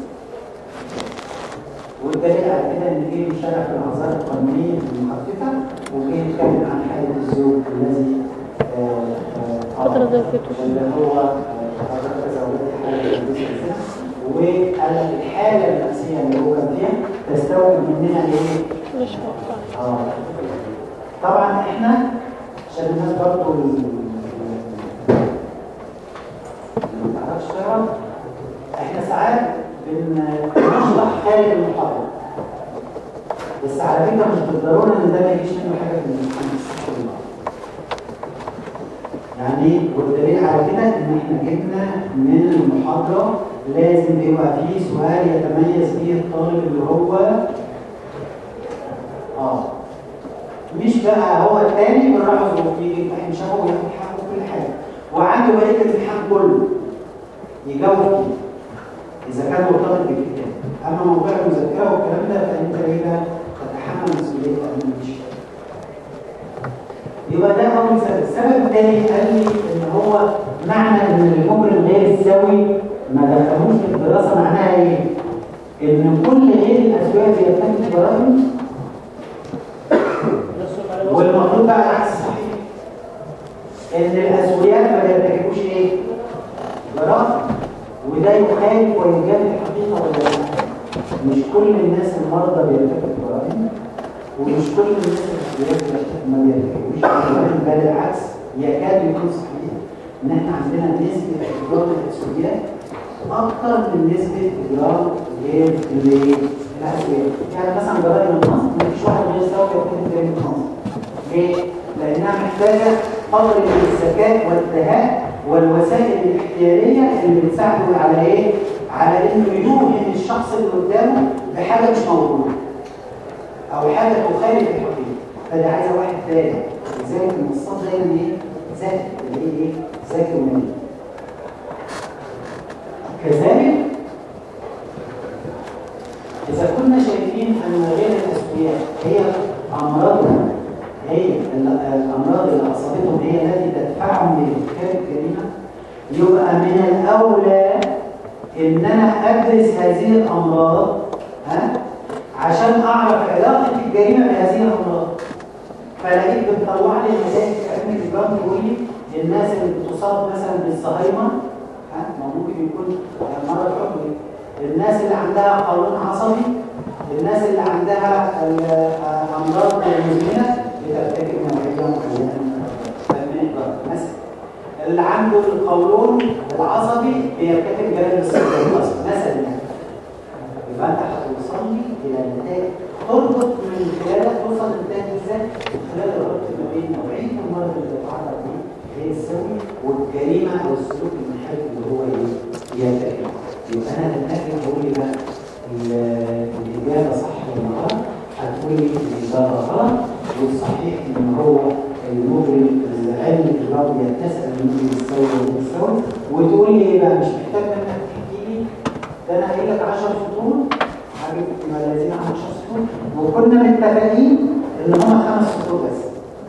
والدليل على كده ان جه المشرع في الاعذار القانونيه المخففه وجه يتكلم عن حاله الزوج الذي آه، آه، فترة زوجته. اللي هو آه، حضرتك زوجتي حاله الجزء وقال لك الحاله النفسيه اللي هو كان فيها تستوعب مننا ايه؟ مش مقطع آه. طبعا احنا عشان الناس برضه اللي ما تعرفش تقرا احنا ساعات بنشرح خارج المحاضره بس على فكره مش بالضروره ان ده ما يجيش منه حاجه في الامتحان الصحي يعني والدليل على كده ان احنا جبنا من المحاضره لازم يبقى فيه سؤال يتميز فيه الطالب اللي هو اه مش بقى هو الثاني بالرحظ وفي امتحان شافه وياخد حقه كل حاجه وعنده بقيه الامتحان كله يجاوب فيه اذا كان مرتبط بالكتاب اما موضوع المذكره والكلام ده فانت ايه بقى تتحمل مسؤوليه ان مش يبقى ده اول سبب السبب الثاني قال لي ان هو معنى ان المجرم غير السوي ما دخلوش في الدراسه معناها ايه ان كل غير الاسوياء بيرتكب جرائم والمفروض بقى العكس صحيح ان الاسوياء ما بيرتكبوش ايه جرائم وده يخالف ويجاب الحقيقه ولا لا مش كل الناس المرضى بيرتكبوا جرائم ومش كل الناس الاسوياء ما بيرتكبوش جرائم بل العكس يكاد يكون صحيح ان احنا عندنا نسبه اجرام الاسوياء اكتر من نسبه اجرام غير الايه الاسوياء يعني مثلا جرائم النصب مفيش واحد غير سوي يكون جريمه نصب ليه؟ لأنها محتاجة قدر من الذكاء والذهاء والوسائل الاختيارية اللي بتساعده على إيه؟ على إنه يوهم الشخص اللي قدامه بحاجة مش موجودة أو حاجة تخالف الحقيقة فده عايزة واحد ثاني لذلك المصطلح دايما إيه؟ ذكي اللي هي إيه؟ ذكي ومني كذلك إذا كنا شايفين أن غير الأسوياء هي أمراضنا هي الأمراض اللي أصابتهم هي التي تدفعهم لارتكاب الجريمة يبقى من الأولى إن أنا أدرس هذه الأمراض ها عشان اعرف علاقه الجريمه بهذه الامراض فلقيت بتطلع لي النتائج في علم الإجرام تقول لي الناس اللي بتصاب مثلا بالزهايمر ها ما ممكن يكون مرض عضوي الناس اللي عندها قولون عصبي الناس اللي عندها ال- امراض مزمنه بترتكب نوعيه معينه من الإجرام مثلا اللي عنده القولون العصبي بيرتكب جرائم السرطان مثلا يعني يبقى انت هتوصل لي الى نتائج تربط من خلالها توصل للنتائج ازاي؟ من خلال الربط ما بين نوعيه المرض اللي بيتعرض ليه غير السوي والجريمه او السلوك المنحرف اللي هو ايه؟ يرتكب. يبقى انا لما بقول لي بقى ال- الاجابه صح ولا غلط؟ هتقول لي الاجابه غلط والصحيح ان هو المجرم العلم الرياضي يتسع المجرم السوي وغير السوي وتقول لي ايه بقى مش محتاج منك تحكي لي ده انا قايل لك 10 سطور حاجه ملازمه 10 سطور وكنا متفقين ان هم خمس سطور بس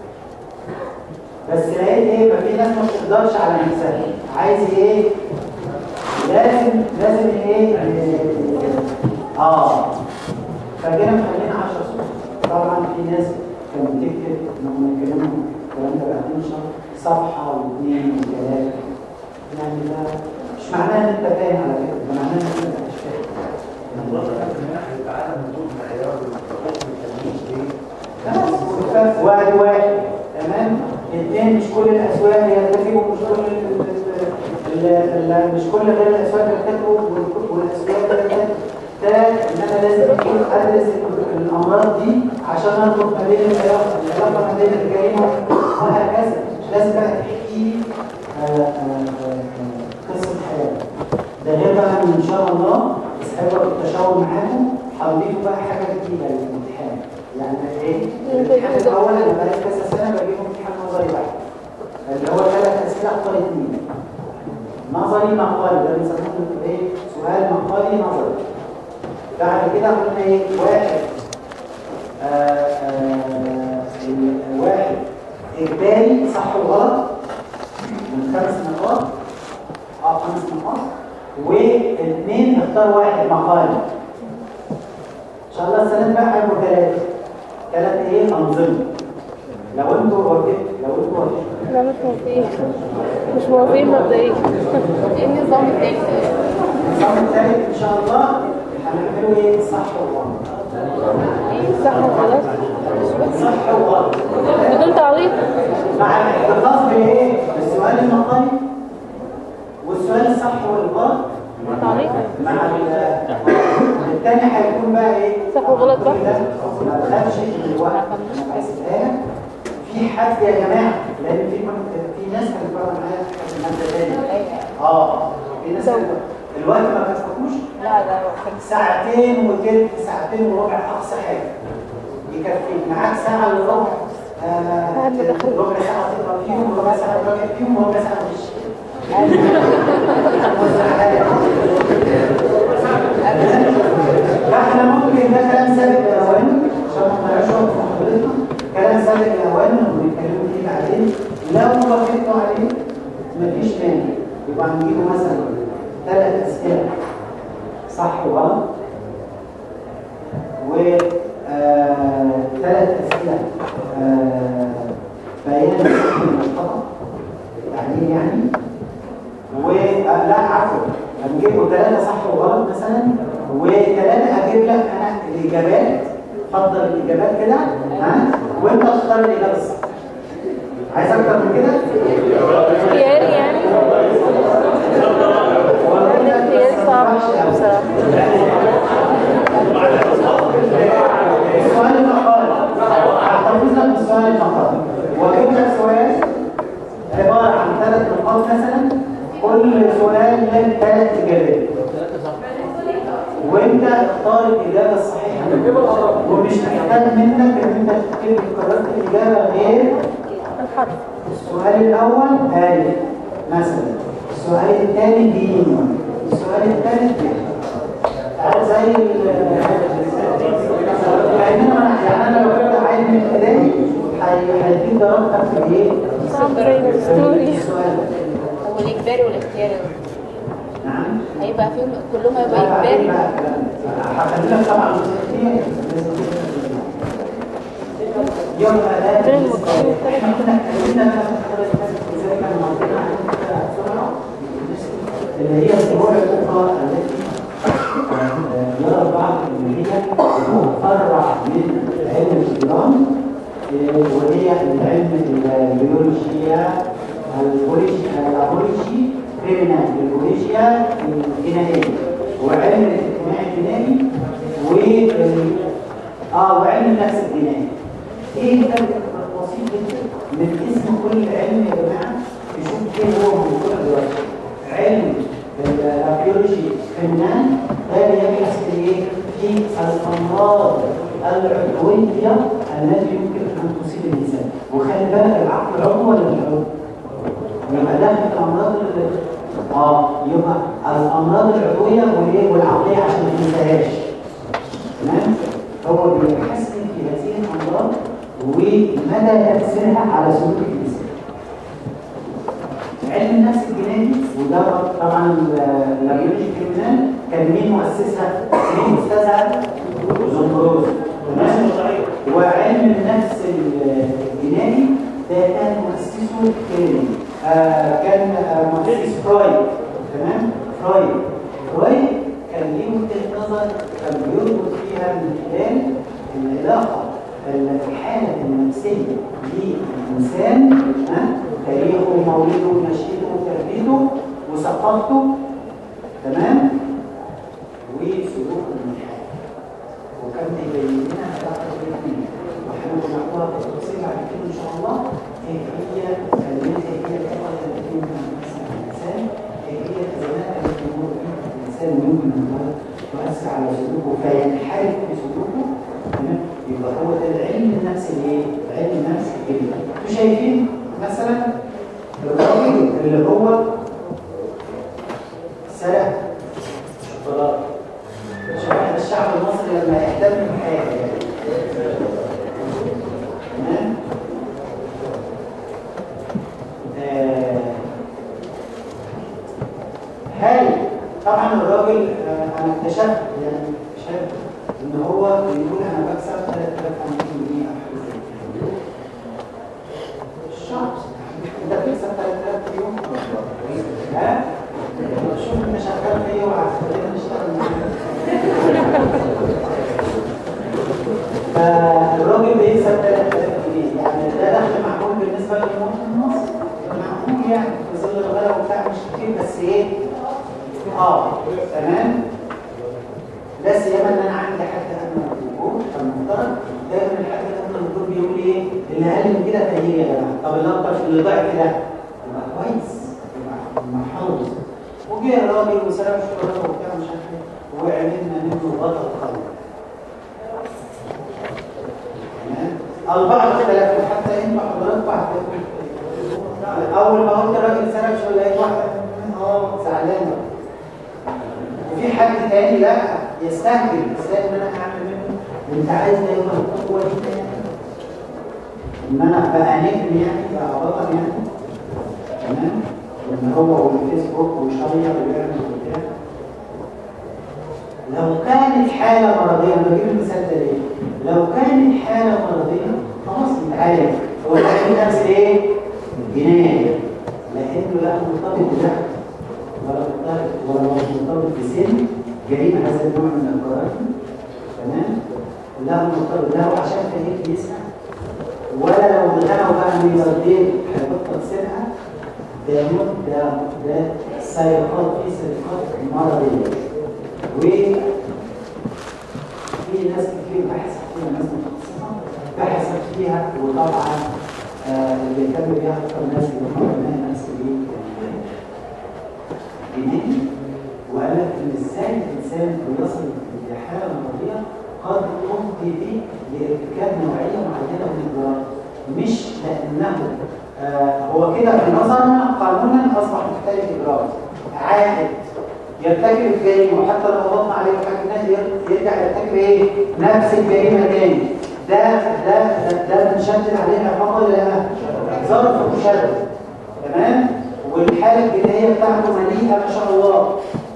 بس لقيت ايه ما في ناس ما بتقدرش على نفسها عايز ايه لازم لازم ايه اه فجينا مخلينا 10 سطور طبعا في ناس كانت بتكتب ان هم يتكلموا الكلام ده بعدين شهر صفحه واثنين وثلاثه يعني ده مش معناه ان انت فاهم على فكره ده معناه ان انت مش فاهم خلاص واحد واحد تمام اثنين مش كل الاسواق يرتكبوا مش كل ال- ال- ال- ال- مش كل غير الاسواق يرتكبوا وال- والاسواق يرتكبوا ثلاث ان انا لازم اكون ادرس ال- الامراض دي عشان اربط ما بين العلاقه العلاقه ما بين الجريمه وهكذا مش لازم بقى تحكي لي آه، آه، آه، قصه حياتك ده غير بقى ان شاء الله اسحبوا التشاور معاكم هضيفوا بقى حاجه جديده للامتحان يعني ايه الامتحان الاول انا بقالي كذا سنه بجيب امتحان نظري واحد اللي هو ثلاث اسئله اختار اثنين نظري مقالي ده بنسموه ايه سؤال مقالي نظري بعد كده قلنا ايه واحد آه، آه، واحد اجباري صح وغلط من خمس نقاط اه خمس نقاط واثنين اختار واحد مقالي ان شاء الله السنه بقى هيبقوا ثلاثه ثلاثه ايه انظمه لو انتوا وافقتوا لو انتوا وافقتوا لا مش موافقين مش موافقين مبدئيا ايه النظام التاني النظام الثالث ان شاء الله هنعمله ايه صح وغلط صح وخلاص صح وغلط بدون تعويض مع الاحتفاظ بايه بالسؤال المقالي والسؤال الصح والغلط تعويض مع ال- الثاني هيكون بقى ايه صح وغلط بقى. ما تخافش من الوقت انا بحسبها لك في حد يا جماعه لان في في ناس كانت بره معايا في الماده تاني اه في ناس كانت الوقت ما كفكوش لا لا ساعتين وتلت ساعتين وربع اقصى حاجه يكفيك معاك ساعه الا ربع آه، ربع ساعه تقرا فيهم وربع ساعه تراجع فيهم وربع ساعه تغش فاحنا ممكن ده كلام سابق الاوان عشان ما نضيعش وقت مع حضرتك كلام سابق الاوان ونتكلم فيه بعدين لو وافقتوا عليه مفيش مانع يبقى هنجيبه مثلا ثلاث اسئله صح وغلط و آه، ثلاث اسئله آه، بيان الصح من الخطا تعليل يعني و آه، لا عفوا هنجيبه ثلاثه صح وغلط مثلا وثلاثه اجيب لك انا الاجابات فضل الاجابات كده ها وانت تختار الاجابه الصح عايز اكتر من كده اختياري يعني اختياري صعب بصراحة السؤال المقال هحتفظ لك بالسؤال المقال واجيب لك سؤال عباره عن ثلاث نقاط مثلا كل سؤال له ثلاث اجابات وانت اختار الاجابه الصحيحه ومش محتاج منك ان انت تكتب قررت الاجابه غير الحرف السؤال الأول ألف مثلا السؤال الثاني دين السؤال الثالث ب. عارف زي ال يعني أنا يعني أنا لو كنت عايز من ابتدائي هي- هيديك درجتك في إيه؟ صعب زي في الدستوري السؤال هو الاجباري والاختياري نعم هيبقى فيهم كلهم لا، هيبقى لا، اجباري لا، لا. هخلي لك طبعا اختياري. يوم لا فين المقام الثالث؟ احنا كنا اتكلمنا بقى في الحلقة اللي فاتت ازاي كان موضوعنا عن كده بسرعة اللي هي الفروع الأخرى التي آه، يرى البعض ان هي تفرع من علم الجرام آه، وهي العلم البيولوجيا البوليشيا الابوليشي كريمنال البوليشيا الجنائية وعلم الاجتماع الجنائي و اه وعلم النفس الجنائي ايه الفرق بسيط جدا من اسم كل علم يا جماعه تشوف ايه هو موضوع الدراسه علم البيولوجي فنان ده بيبحث في ايه في الامراض العضويه التي يمكن ان تصيب الانسان وخلي بالك العقل عضو ولا مش عضو يبقى داخل الامراض ال- اه يبقى الامراض العضويه والايه والعقليه عشان ما تنساهاش تمام هو بيحسن في هذه الامراض ومدى تاثيرها على سلوك الانسان علم النفس الجنائي وده طبعا الريولوجي كريمنال كان مين مؤسسها؟ مين استاذها؟ زومبروز تمام؟ وعلم النفس الجنائي ده كان مؤسسه كان آه كان آه مؤسس فرويد تمام؟ فرويد فرويد كان ليه وجهه نظر كان بيربط فيها من خلال العلاقه الحاله النفسيه للانسان ها تاريخه مولده نشأته تربيته وثقافته تمام وسلوكه من الحياه وكان بيبين لنا علاقه الاثنين وهنقول نحطها بالتفصيل بعد كده ان شاء الله ايه هي كلمتها هي العلاقه التي يمكن ان تؤثر على الانسان ايه هي الازمات التي يمر بها الانسان يمكن ان تؤثر على سلوكه فينحرف في سلوكه تمام يبقى هو ده العلم النفسي الايه؟ علم النفس الجديد انتوا شايفين مثلا الراجل اللي هو سرق شوكولاته شباب الشعب المصري لما يهتم بحاجه يعني تمام آه، هل طبعا الراجل آه، انا اكتشفت يعني شاب ان هو بيقول انا بكسب 3200 جنيه او حاجه زي كده الشهر انت بتكسب 3000 في يوم ها شوف انت شغال في ايه وعايز نشتغل معاك فالراجل بيكسب 3000 جنيه يعني ده دخل معقول بالنسبه للمواطن المصري معقول يعني في ظل الغلا وبتاع مش كتير بس ايه اه تمام لا سيما ان انا عندي حد ادنى الوجود فالمفترض دايما الحد الادنى الوجود بيقول ايه اللي اقل من كده تهيئ يا جماعه طب اللي اكتر اللي ضعف ده يبقى كويس يبقى محافظ وجه الراجل وسرق الشوكولاته وبتاع مش عارف ايه وعملنا منه بطل قوي تمام البعض اختلفوا حتى انتوا حضراتكم هتلاقوا اول ما قلت الراجل سرق شويه لقيت واحده اه زعلانه وفي حد تاني لا يستهجن ازاي ان انا اعمل منه انت عايز دايما القوه دي تاني ان انا بقى نجم يعني بقى بطل يعني تمام وان هو والفيسبوك ويشير ويعمل وبتاع لو كانت حالة مرضية أنا بجيب المثال ده ليه؟ لو كانت حالة مرضية خلاص نتعالج هو العلاج نفس ايه؟ جناية لكنه لا مرتبط بده ولا مرتبط ولا مرتبط بسن جريمة هذا النوع من الجرائم تمام؟ لا مرتبط له عشان فهيك يسمع ولا لو اتغنوا بقى ملياردير هيبطل سرقة ده موت ده ده سرقات في سرقات مرضية و في ناس كتير بحثت فيها ناس متخصصة بحثت فيها وطبعا آه، اللي كانوا بيها أكثر ناس اللي هم كمان ناس اللي جنائي وقال لك إن إزاي الإنسان بيصل لحالة مرضية قد تفضي به لارتكاب نوعية معينة من الجرائم مش لأنه آه، هو كده في نظرنا قانونا أصبح محتاج إجراء عائد يرتكب الجريمه وحتى لو قبضنا عليه وحكمناه يرجع يرتكب ايه؟ نفس الجريمه تاني ده ده ده, ده بنشدد عليه العقاب ولا لا؟ ظرف مشدد تمام؟ والحاله الجنائيه بتاعته مليئه ما شاء الله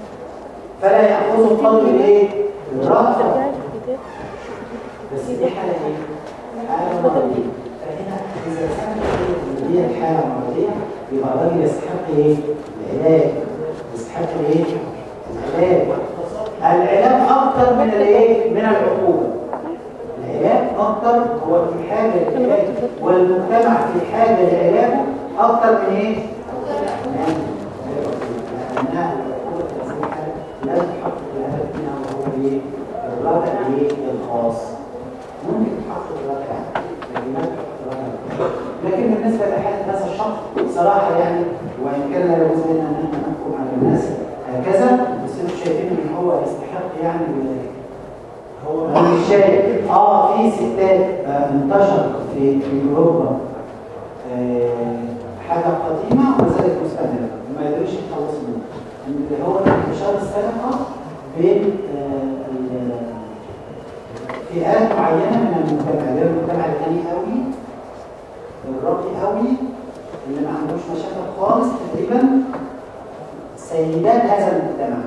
فلا يأخذ القول الايه؟ الرفع ترجعي للكتاب بس دي حالة ايه؟ حالة مرضية فهنا إذا كانت هي- هي الحالة مرضية يبقى الراجل يستحق ايه؟ العلاج يستحق الايه؟ العلاج العلاج أكتر من الايه؟ من العقوبة العلاج أكتر هو في حاجة للعلاج والمجتمع في حاجة لعلاجه أكتر من ايه؟ من لأنها العقوبة في هذه الحالة لا تحقق الهدف منها وهو ايه؟ الردع ايه؟ الخاص ممكن تحقق الردع لكن لا تحقق الردع لكن بالنسبة لحالة هذا الشخص صراحة يعني وإن كان لا يجوز لنا أن احنا نحكم على الناس هكذا بس انتوا شايفين ان هو يستحق يعني ال- هو انا مش شايف اه في ستات آه انتشر في في اوروبا آه حاجه قديمه وزالت مستمره ما يقدروش يتخلصوا منها اللي هو انتشار السرقه بين آه ال- فئات معينه من المجتمع اللي هو المجتمع الغني قوي الراقي قوي اللي ما عندوش مشاكل خالص تقريبا سيدات هذا المجتمع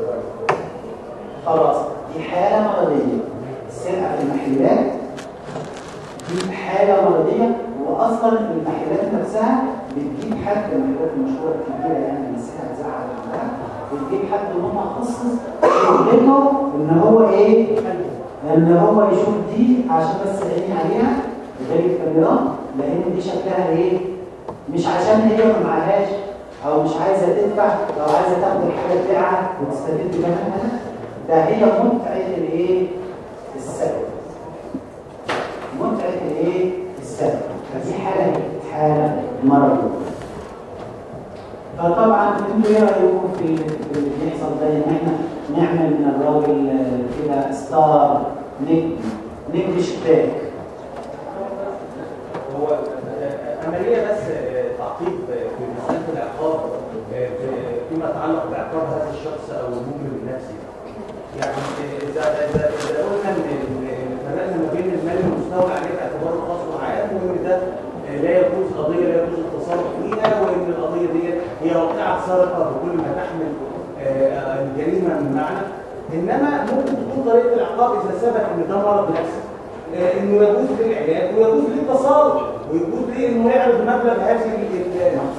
خلاص دي حالة مرضية السرقة في المحلات دي حالة مرضية وأصلا المحلات نفسها بتجيب حد المحلات المشهورة الكبيرة يعني اللي السرقة تزعل عندها بتجيب حد متخصص شغلته إن هو إيه؟ إن هو يشوف دي عشان بس عيني عليها غير الكاميرات لأن دي شكلها إيه؟ مش عشان هي ما معهاش او مش عايزه تدفع او عايزه تاخد الحاجه تبيعها وتستفيد بمنها ده هي متعه الايه السبب متعه الايه السبب فدي حاله حاله مرض فطبعا انتوا ايه رايكم في في اللي بيحصل ده ان احنا نعمل من الراجل آه، كده ستار نجم نجم شباك هو آه، عملية بس آه، تعقيب آه، في مسألة العقاب آه، في- فيما يتعلق بعقاب هذا الشخص أو المجرم النفسي. يعني آه، إذا إذا إذا قلنا إن إن- إن فرقنا ما بين المال المستولى عليه باعتباره خاص وعام وإن ده آه، لا يجوز قضية لا يجوز التصرف فيها وإن القضية دي هي واقعة سرقة بكل ما تحمل آه، الجريمة من معنى إنما ممكن تكون طريقة العقاب إذا ثبت إن ده مرض نفسي آه، انه يجوز للعلاج ويجوز للتصرف ويجوز ليه انه يعرض مبلغ هذه ال-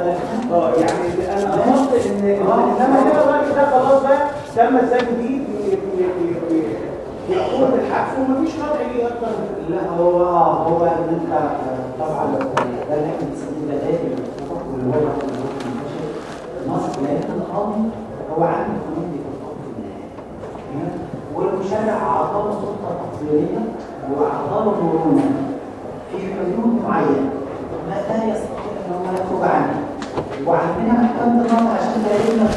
اه يعني انا قصدت ان انما هنا الراجل ده خلاص بقى تم السجن دي في في في في في عقوبه الحبس ومفيش قطع ليه اكتر من لا هو هو ان انت آه، طبعا ده اللي احنا بنسميه بدائل الحقوق واللي هو المنتشر في مصر لان القاضي هو عنده قانون في الحكم النهائي والمشرع اعطاه سلطه تقديريه واعطاه مرونه في حدود معينه ما لا يستطيع ان هو يخرج عنها وعندنا محكمه النقض عشان تلاقينا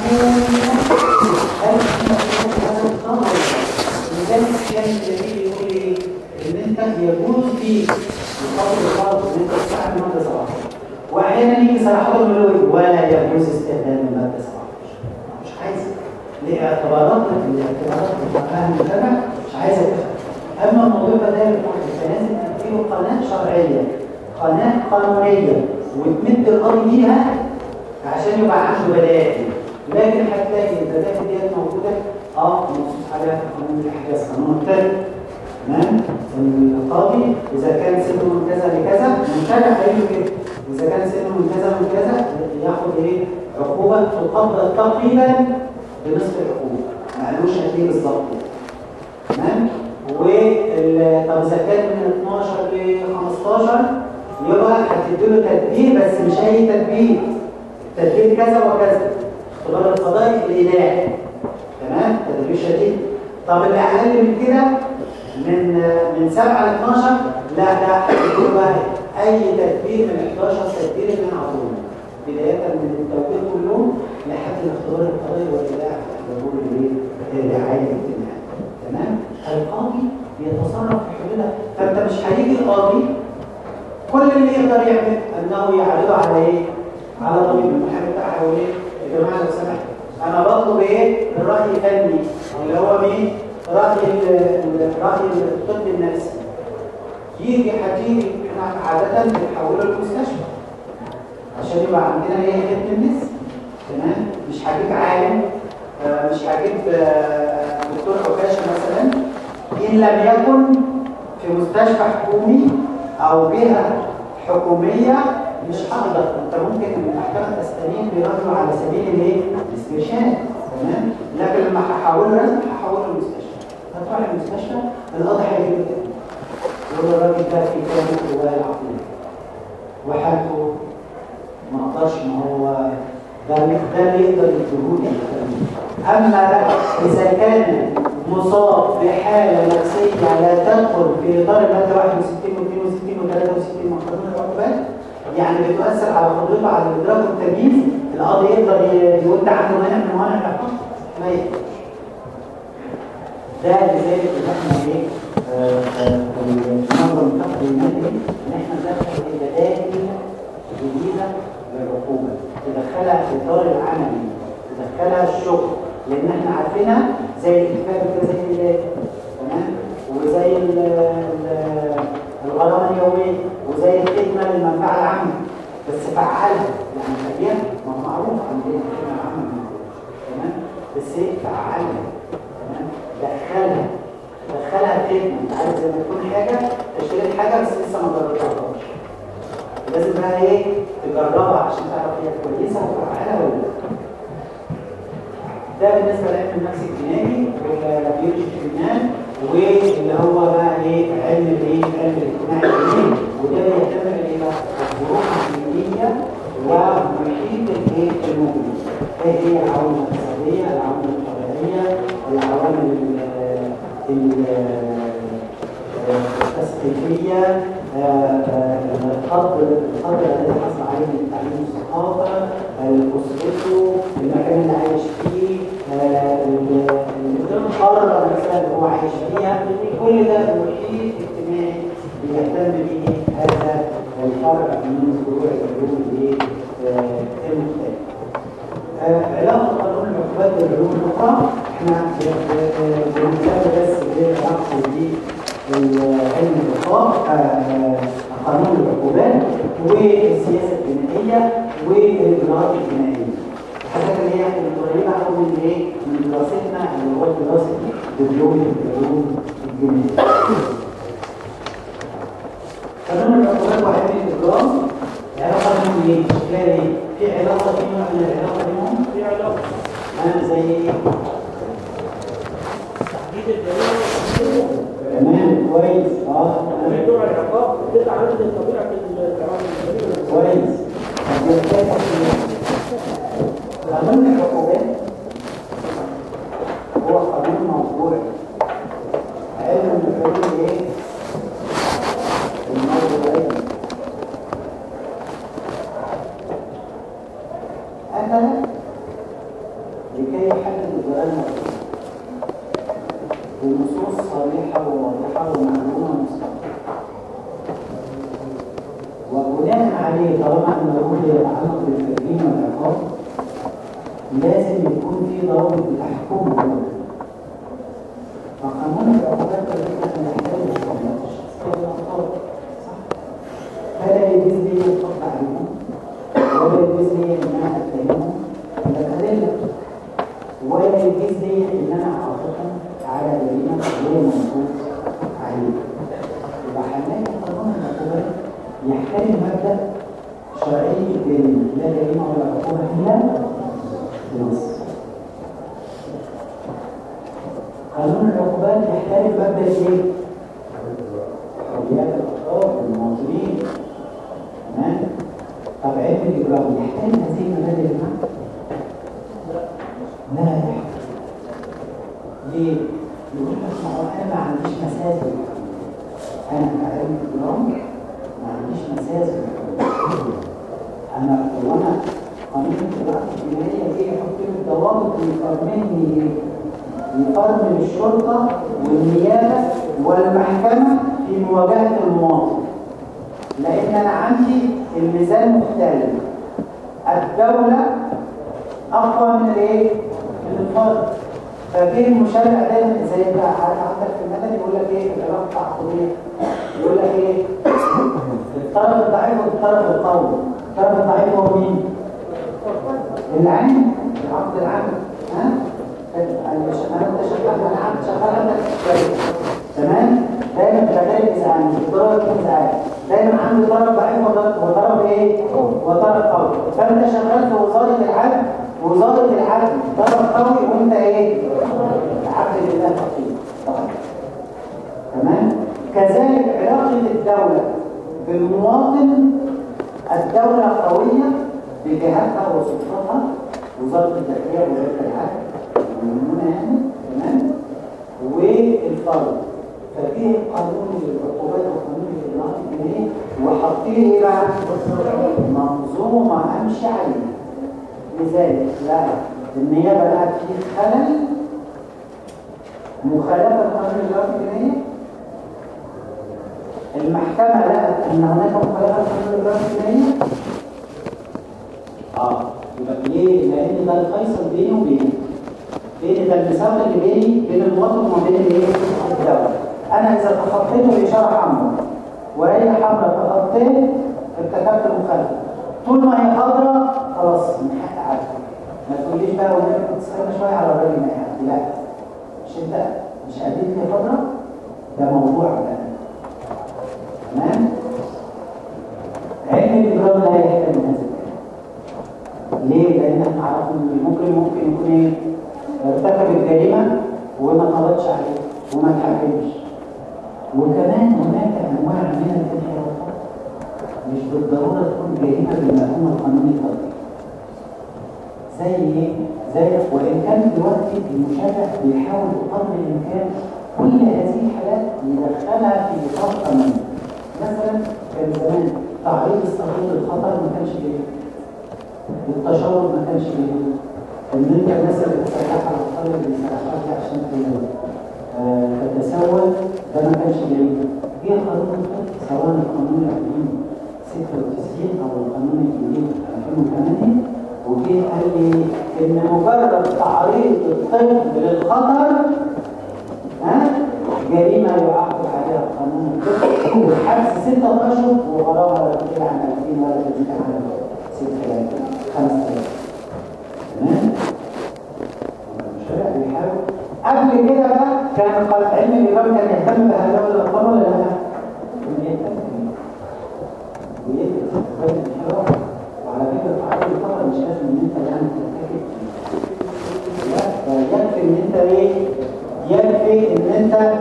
كل هل في هذا النظام لذلك كان الدليل يقول ايه؟ ان انت يجوز فيك يقابل الغرض ان انت تستعمل الماده 17 واحيانا يجي صراحه الملوي ولا يجوز استخدام الماده 17 مش عايز لاعتبارات الاعتبارات الفقهاء المجتمع مش عايز تفهم اما الموضوع بدل الحكم فلازم تديله قناه شرعيه قناه قانونيه وتمد القاضي بيها عشان يبقى عنده بدائل لكن هتلاقي البدائل ديت موجوده اه منصوص عليها في قانون الاحداث قانون الترك تمام القاضي اذا كان سنه من كذا لكذا منتجع هيجي كده اذا كان سنه من كذا من كذا ياخد ايه عقوبه تقدر تقريبا بنصف العقوبه ما قالوش قد ايه بالظبط تمام وال- طب اذا كان من 12 ل 15 يبقى هتديله تدبير بس مش اي تدبير تدبير كذا وكذا اختبار القضائي الإله تمام تدبير شديد طب اللي اقل من كده من من 7 ل 12 لا ده هتديله بقى اي تدبير من 11 تدبير اللي انا عطوله بدايه من التوقيت كلهم لحد الاختبار القضائي والاله الظهور الرعايه الاجتماعيه تمام القاضي بيتصرف في حدودها فانت مش هيجي القاضي كل اللي يقدر يعمل انه يعرضه على ايه؟ على طبيب المحامي بتاعه يقول ايه؟ يا جماعه لو سمحت انا بطلب ايه؟ الراي الفني اللي هو مين؟ راي ال- ال- راي الطب النفسي يجي هتيجي احنا عاده بنحوله المستشفى عشان يبقى عندنا ايه خدمه الناس تمام؟ مش هجيب عالم آه، مش عاجب آه، دكتور عكاشه مثلا ان لم يكن في مستشفى حكومي او جهه حكوميه مش هقدر انت ممكن المحكمه تستنين برجل على سبيل الايه؟ الاسترشاد تمام لكن لما هحوله رسم هحوله المستشفى هتروح المستشفى القاضي هيجيب لك يقول له الراجل ده في كام جواه العقليه وحالته ما اقدرش ان هو ده ده اللي يقدر يديهولي اما بقى اذا كان مصاب بحاله نفسيه لا تدخل في اطار الماده 61 و62 و63 من قانون العقوبات يعني بتؤثر على قدرته على الادراك والتمييز القاضي يقدر ي- يقول ده عنده مانع من موانع العقاب ما يقدرش ده لذلك ان احنا ايه آه، آه، المنظمه المنتخب المدني ان احنا ندخل البدائل جديده للعقوبه تدخلها في اطار العملي تدخلها الشغل لان احنا عارفينها زي الاتفاق الجزائي الهلالي تمام وزي ال- ال- الغرامه اليوميه وزي الخدمه للمنفعه العامه بس فعالها يعني خليها ما هو معروف عندنا الخدمه العامه تمام بس ايه فعالها تمام دخلها دخلها خدمه انت عارف زي ما تكون حاجه اشتريت حاجه بس لسه ما جربتهاش لازم بقى ايه تجربها عشان تعرف هي كويسه وفعاله ولا لا ده بالنسبه لعلم النفس الجنائي والبيولوجي الكريمنال واللي هو بقى ايه علم الايه علم الاجتماع الجنائي وده بيهتم بالايه بقى الظروف الجينيه ومحيط الايه الموجود ايه هي العوامل الاقتصاديه العوامل الطبيعيه العوامل ال- ال- التثقيفيه القدر القدر الذي حصل عليه من التعليم والثقافه اسرته المكان اللي عايش فيه آه، ال- القاره نفسها اللي هو عايش فيها كل ده محيط اجتماعي بيهتم به هذا الفرع من فروع العلوم الايه؟ آه، المختلفه آه، علاقة قانون العقوبات بالعلوم الأخرى احنا بنتكلم بس بعلاقته بعلم العقاب آه، قانون العقوبات والسياسة الجنائية والإجراءات الجنائية. الحاجات اللي هي قريبة أوي من إيه؟ من دراستنا اللي هو دراسة دبلوم العلوم الجنائية. قانون العقوبات وعلم الإجرام علاقة بينهم ايه؟ شكلها ايه؟ في علاقة في نوع من العلاقة بينهم؟ في علاقة أنا زي ايه؟ تحديد الجريمه تمام كويس اه وفي نوع العقاب بتبقى عند طبيعه الجريمه كويس طب والثالث ايه؟ قانون العقوبات هو قانون موضوعي علم من علوم ايه؟ الموضوعية أتى لكي يحدد الجرائم بنصوص صريحة وواضحة ومعلومة مستقبل وبناء عليه طالما ان الامر يتعلق بالتكريم والعقاب لازم يكون في ضوابط بتحكمه فقانون العقوبات التي احنا نحتاج الحريات الشخصيه والاخطار صح فلا يجوز لي الفضل عليهم ولا يجوز لي ان انا اتهمهم بالادله ولا يجوز لي ان انا اعاقبهم على جريمه غير منصوص عليها يبقى حمايه قانون العقوبات يحترم مبدا شرعي الجريمه لا جريمه ولا عقوبه الا بنص قانون العقوبات يحترم مبدا الايه؟ حريات الافراد والمواطنين تمام طب علم الاجرام يحترم هذه المبادئ يا جماعه؟ لا يحترم ليه؟ يقول لك ما هو انا ما عنديش مساس بالحكم انا كعلم اجرام ما عنديش مساس بالحكم انا لو انا قانون الاجراءات الجنائيه جه يحط لي الضوابط ويفرمني ايه؟ يفرمل الشرطه والنيابه والمحكمه في مواجهه المواطن لان انا عندي الميزان مختلف الدوله اقوى من الايه؟ من الفرد فجه المشرع دايما زي بقى عندك في المدني يقول لك ايه الاراده التعاقديه يقول لك ايه الطرف الضعيف والطرف القوي الطرف الضعيف هو مين؟ العام العقد العام ها انا مش انا انت شغال انا عم شغال عندك كويس تمام دايما بتغير ازعاج ضرب ازعاج دايما عندي طرف ضعيف وطرف وطرف ايه وطرف قوي فانت شغال في وزاره العدل وزاره العدل طرف قوي وانت ايه عبد لله فقير طبعا تمام كذلك علاقه الدوله بالمواطن الدوله قويه بجهاتها وسلطاتها وزاره الداخليه ووزاره العدل والمنى يعني تمام والفرد ففيه قانون العقوبات وقانون الاجراءات الجنائيه وحاطين ايه بقى؟ منظومه امشي عليها لذلك لا النيابه لقت فيه خلل مخالفه لقانون الاجراءات الجنائيه المحكمه لقت ان هناك مخالفه لقانون الاجراءات الجنائيه اه يبقى ليه؟ لان ده الفيصل بيني وبينك بين ده المساواه اللي بيني بين المواطن وما بين الايه؟ الدوله انا اذا تخطيت الاشاره حمراء وهي حمراء تخطيت ارتكبت المخالفه طول ما هي خضراء خلاص من حق عدل ما تقوليش بقى وانت بتستنى شويه على الراجل ما يعدي لا مش انت مش قادر لي خضراء ده موضوع بقى تمام علم الاجرام لا يحتمل هذا الكلام ليه؟ لان احنا عرفنا ان المجرم ممكن يكون ايه؟ ارتكب الجريمه وما قبضش عليه وما اتحكمش وكمان هناك انواع من الانحرافات مش بالضروره تكون جريمه بالمفهوم القانوني الدقيق زي ايه؟ زي وان كان دلوقتي المشرع بيحاول بقدر الامكان كل هذه الحالات يدخلها في اطار قانوني مثلا كان زمان تعريض الصغير للخطر ما كانش جريمه والتشرد ما كانش جريمه ان انت الناس اللي بتسرح على الطالب اللي بيسرحها دي عشان آه تتسول ده ما كانش جريمه جه قانون الطب سواء القانون القديم 96 او القانون الجديد 2008 وجه قال لي ان مجرد تعريض الطفل للخطر ها جريمه يعاقب عليها قانون الطب والحبس ستة اشهر وغرامه لا تزيد عن 2000 ولا تزيد عن 6000 5000 تمام الشارع بيحاول قبل كده بقى كان قال علم الإمام كان يهتم بهذا الأطفال ولا لا؟ كان يهتم ويدرس أسباب الانحراف وعلى فكرة تعرض الخطر مش لازم إن أنت يعني ترتكب لا يكفي إن أنت إيه؟ يكفي إن أنت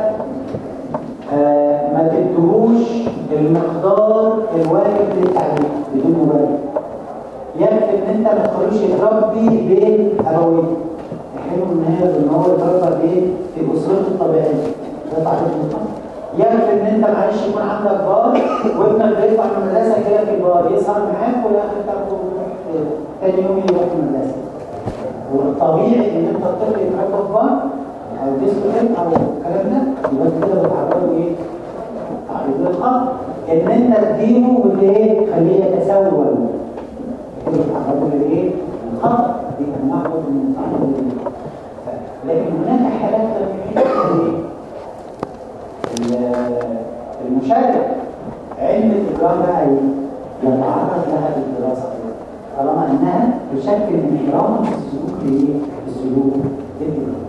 آه ما تدهوش المقدار الواجب للتعليم بدون مبالغة يكفي ان انت ما تخلوش يتربي بين ابويه حلو ان هي ان هو يتربى بايه في اسرته الطبيعيه ده تعريف الطبع يكفي ان انت معلش يكون عندك بار وابنك بيطلع من المدرسه كده في البار يسهر معاك والاخر تاخده تاني يوم يروح المدرسه والطبيعي ان انت الطفل يتربى في بار او ديسكوتيك او الكلام ده يبقى انت كده بتعرضه ايه؟ تعريض للخطر ان انت تدينه وتايه تخليه يتسول يتعرضوا للايه؟ الخطر دي انواع من التعرض لكن هناك حالات المشارك علم الاجرام بقى يتعرض لها بالدراسه طالما انها تشكل انحرافا في السلوك لايه؟ في السلوك الاجرامي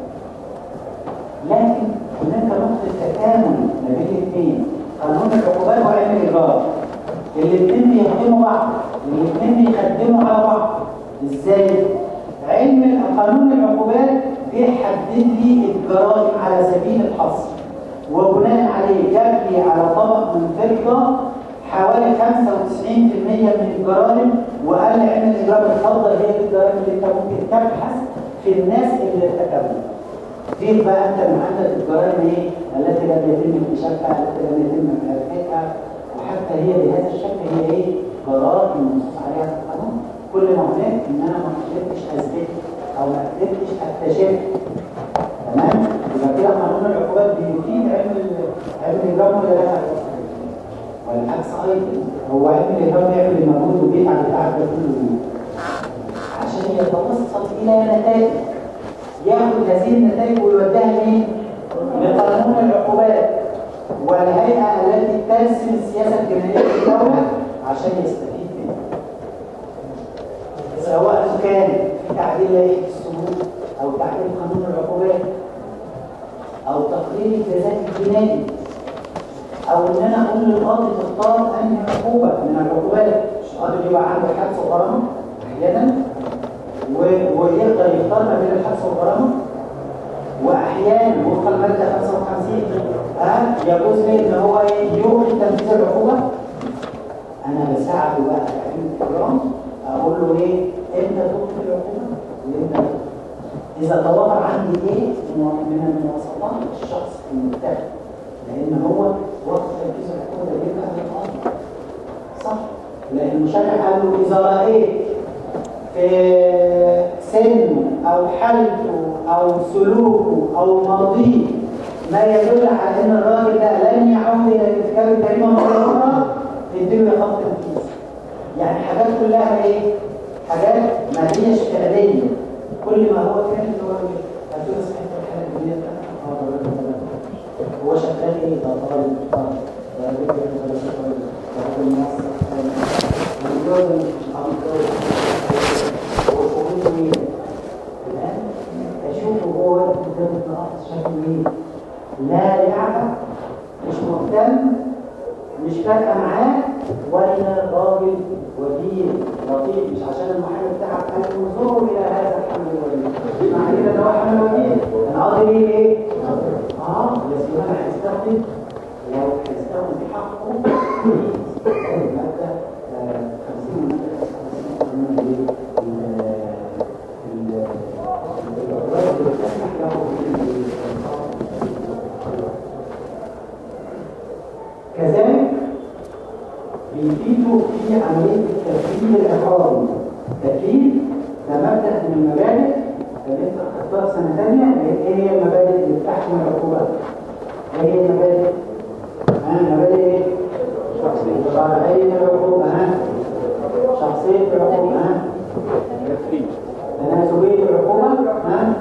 لكن هناك نقطه تكامل ما بين الاثنين قانون العقوبات وعلم الاجرام الاثنين بيخدموا بعض الاثنين بيخدموا على بعض ازاي علم قانون العقوبات بيحدد لي الجرائم على سبيل الحصر وبناء عليه جاب لي على طبق من فضه حوالي 95% من الجرائم وقال لي علم الاجرام الفضه هي دي الجرائم اللي انت ممكن تبحث في الناس اللي ارتكبوها فيه بقى انت من عندك الجرائم ايه التي لم يتم اكتشافها التي لم يتم معرفتها وحتى هي بهذا الشكل هي ايه قرارات منصوص عليها في القانون كل ما هناك ان انا ما قدرتش اثبت او ما قدرتش اكتشف تمام يبقى كده قانون العقوبات بيفيد علم علم الاجرام ولا لا والعكس ايضا هو علم الاجرام بيعمل المجهود وبيتعب التعب ده كله عشان يتوصل الى نتائج ياخد هذه النتائج ويوديها لمين؟ لقانون العقوبات والهيئة التي ترسم السياسة الجنائية في الدولة عشان يستفيد منها. سواء كان في تعديل لائحة السلوك او تعديل قانون العقوبات او تقرير الجزاء الجنائي او ان انا اقول للقاضي تختار انهي عقوبه من العقوبات مش القاضي بيبقى عنده حبس وغرامه احيانا و- ويقدر يختار ما بين الحبس والغرامه واحيانا وفق الماده 55 ها يجوز لي ان هو يوقف تنفيذ العقوبه انا بساعده بقى تعليم الاحترام اقول له ايه انت توقف العقوبه وانت توقف. اذا توافر عندي ايه من من المواصفات الشخص المتهم لان هو وقت تنفيذ العقوبه ده بيبقى بالقاضي صح لان المشرع قال له اذا رايت في سنه او حالته او سلوكه او ماضيه ما يدل على ان الراجل ده لن يعود الى ارتكاب الجريمه مره اخرى يديله ايقاف تنفيذ يعني حاجات كلها ايه حاجات ما هيش فعليه كل ما هو فعل اللي هو ايه هتقول صحيح الحاله الدينيه بتاعتك اه ده راجل ده هو شغال ايه ده طالب طالب ده راجل ده راجل ده راجل موظف ده متجوز مش متجوز هو شغله ايه الان اشوفه هو واقف قدام النقص شكله ايه لا يعرف مش مهتم مش فارقه معاه ولا راجل وكيل لطيف مش عشان المحامي بتاعك قال انظروا الى هذا الحمل الوليد مع كده ده هو حمل وليد انا قصدي ليه ايه؟ اه بس انا هيستخدم لو هيستخدم في حقه الماده آه، 50 وماده 50 ال- ال- الأدوات اللي بتسمح له بالإنصاف. كذلك بيفيدوا في عملية الترتيب العقاري الترتيب ده مبدأ من المبادئ اللي انت خدتها في سنة تانية ايه هي المبادئ اللي بتحكم العقوبات؟ ايه هي المبادئ؟ ها المبادئ ايه؟ شرعية العقوبة ها شخصية العقوبة ها تناسبية العقوبة ها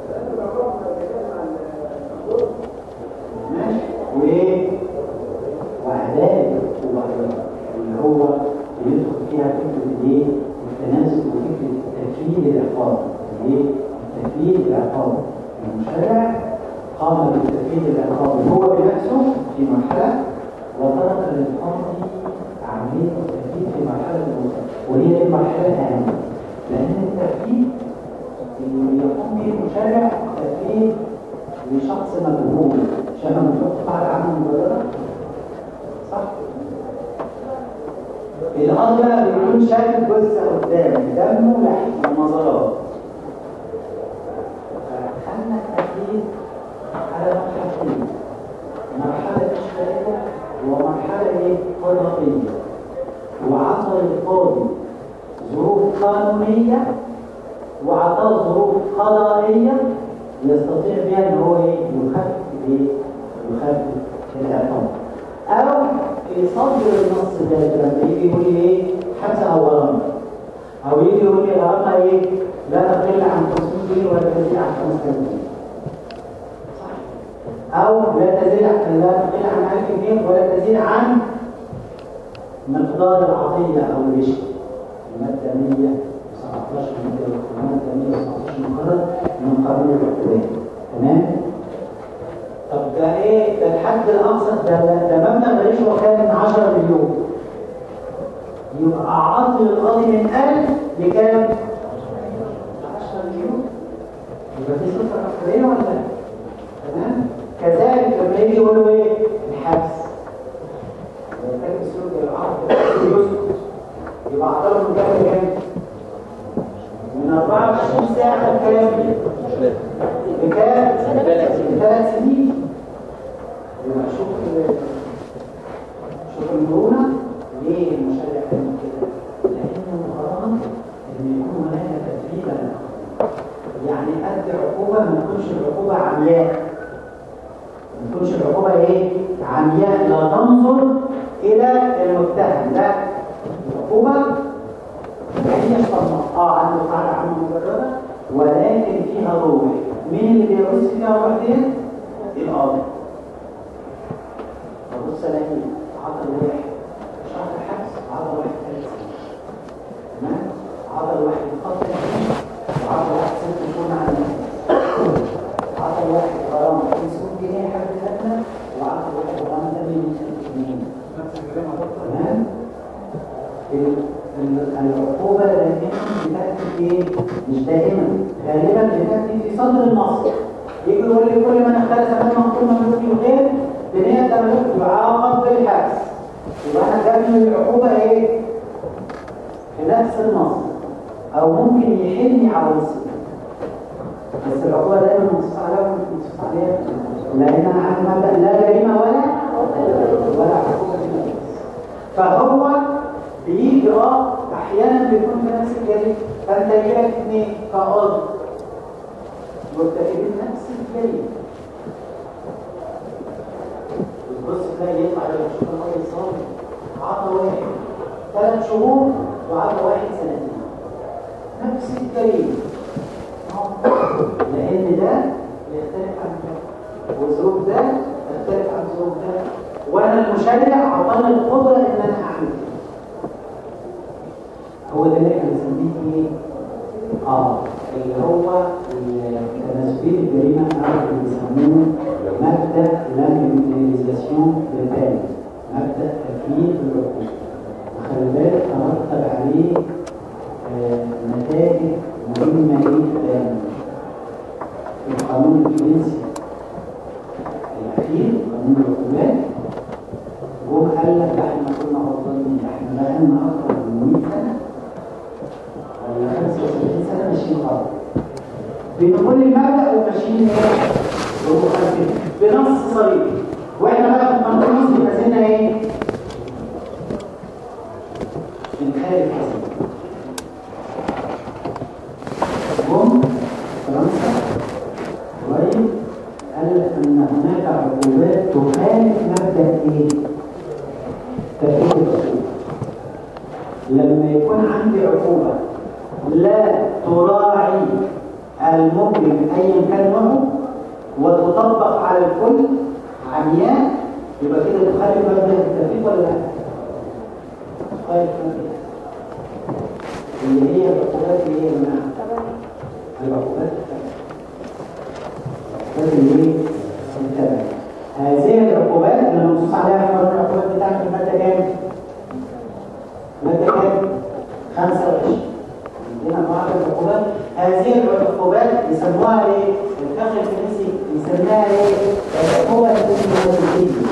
ماشي وايه؟ وعدالة العقوبة اللي هو بيدخل فيها فكرة الايه؟ التناسب وفكرة تنفيذ العقاب الايه؟ تنفيذ العقاب المشرع قام بتنفيذ العقاب هو بنفسه في مرحلة وترك للقاضي عملية التنفيذ في مرحلة أخرى وهي دي المرحلة الأهم لأن التنفيذ اللي يقوم به المشرع تنفيذ لشخص مجهول عشان لما تحط قاعدة عنه مبررة صح؟ الأرض بقى بيكون شايف جثة قدامه دمه لحم ومزارات فخلنا التنفيذ على مرحلتين مرحلة إشكالية ومرحلة إيه؟ قضائية وعطى للقاضي ظروف قانونية وعطاه ظروف قضائية يستطيع بها ان هو ايه يخفف ايه يخفف العقاب او في صدر النص ده لما يجي يقول لي ايه حبس او غرامه او يجي يقول لي غرامه ايه لا تقل عن 500 جنيه ولا تزيد عن 5000 جنيه صح او لا تزيد عن لا تقل عن 1000 جنيه ولا تزيد عن مقدار العطيه او الرشوه الماده 117 الماده 117 مقرر من قانون العقوبات تمام طب ده ايه ده الحد الاقصى ده ده مبلغ الرشوه كان 10 مليون يبقى اعطي للقاضي من 1000 لكام 10 مليون يبقى دي صفه عقليه ولا لا تمام كذلك لما يجي يقول له ايه الحبس لو كان السلوك العقد يسكت يبقى اعطاه من كام لكام من 24 ساعة بكام؟ بكام؟ بثلاث سنين يبقى شوف ال- شوف المرونة ليه المشرع يعمل كده؟ لأنه أراد إن يكون هناك تدريبا يعني أدي عقوبة ما تكونش العقوبة عمياء ما تكونش العقوبة إيه؟ عمياء لا تنظر إلى المتهم لا العقوبة هي طبعا اه عنده قاعدة عامة مجردة ولكن فيها روح مين اللي بيرص فيها الروح دي؟ القاضي فبص الاقي عضل واحد شهر حبس وعضل واحد ثلاث سنين تمام؟ عضل واحد يقتل وعضل واحد ست شهور على النفس بتاتي ايه؟ مش دائما غالبا بتاتي في صدر النص يجي يقول لي كل من اختلف امام مقتول مملوك الخير بنية مملوك يعاقب بالحبس يبقى انا جاب لي العقوبه ايه؟ في نفس النص او ممكن يحلني على نص بس العقوبه دايما منصوص عليها ولا مش منصوص عليها لان انا عندي مبدا لا جريمه ولا ولا عقوبه في النص. فهو بيجي اه احيانا بيكون في نفس الجريمه فانت يجي لك اثنين كقاضي مرتكبين نفس الجريمه بص تلاقي يطلع يقول لك شوف الراجل صابر عطى واحد ثلاث شهور وعطى واحد سنتين نفس الجريمه لان ده يختلف عن ده وظروف ده يختلف عن ظروف ده وانا المشرع اعطاني القدره ان انا اعمل هو ده اللي احنا بنسميه ايه؟ اه اللي هو تناسبيه الجريمه او اللي بيسموه مبدا لامينيزاسيون بالتالي مبدا تكليف العقوبه وخلي بالك ترتب عليه آه، نتائج مهمه جدا في القانون الفرنسي الاخير قانون العقوبات جم قال لك احنا كنا غلطانين احنا بقالنا اكتر من 100 سنه ولا 75 سنه ماشيين غلط بنقول المبدا وماشيين ايه؟ ومخالفين بنص صريح واحنا بقى في القانون المصري نازلنا ايه؟ بنخالف حسن جم فرنسا قريب قال ان هناك عقوبات تخالف مبدا ايه؟ تكليف العقوبه لما يكون عندي عقوبه لا تراعي المجرم ايا كان نوعه وتطبق على الكل عمياء يبقى كده تخالف مبدا التكليف ولا لا؟ تخالف مبدا اللي هي العقوبات اللي هي يا جماعه العقوبات العقوبات اللي هي التبعية هذه العقوبات اللي منصوص عليها في قانون العقوبات بتاعك المادة كام؟ مادة كام؟ 25 عندنا بعض العقوبات هذه العقوبات يسموها ايه؟ الفقه الفرنسي يسميها ايه؟ العقوبة الاوتوماتيكية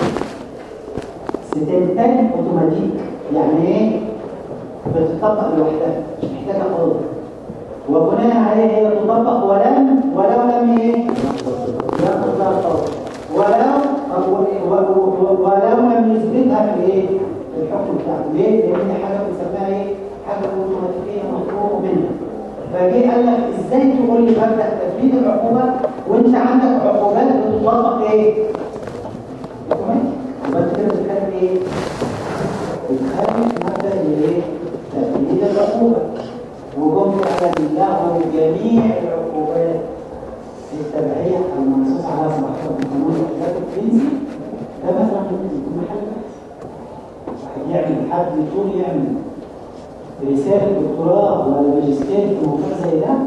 ستنتج اوتوماتيك يعني ايه؟ بتطبق لوحدها مش محتاجة قاضي وبناء عليه هي تطبق ولم ولو لم ايه ياخذ لها قاضي ولو و- و- ولو لم يثبتها في الايه في الحكم بتاعه ليه لان دي حاجه بنسميها ايه حاجه اوتوماتيكيه مفروغ منها فجه قال لك ازاي تقول لي مبدا تثبيت العقوبه وانت عندك عقوبات بتطبق ايه اوتوماتيك يبقى انت كده بتتكلم ايه بتخالف مبدا الايه تثبيت العقوبه وجم فعلا له جميع العقوبات التبعية المنصوص على صلاحية قانون العقوبات الفرنسي ده مثلا ممكن يكون محل بحث واحد يعمل حد يطول يعمل رسالة دكتوراه ولا ماجستير في موضوع زي ده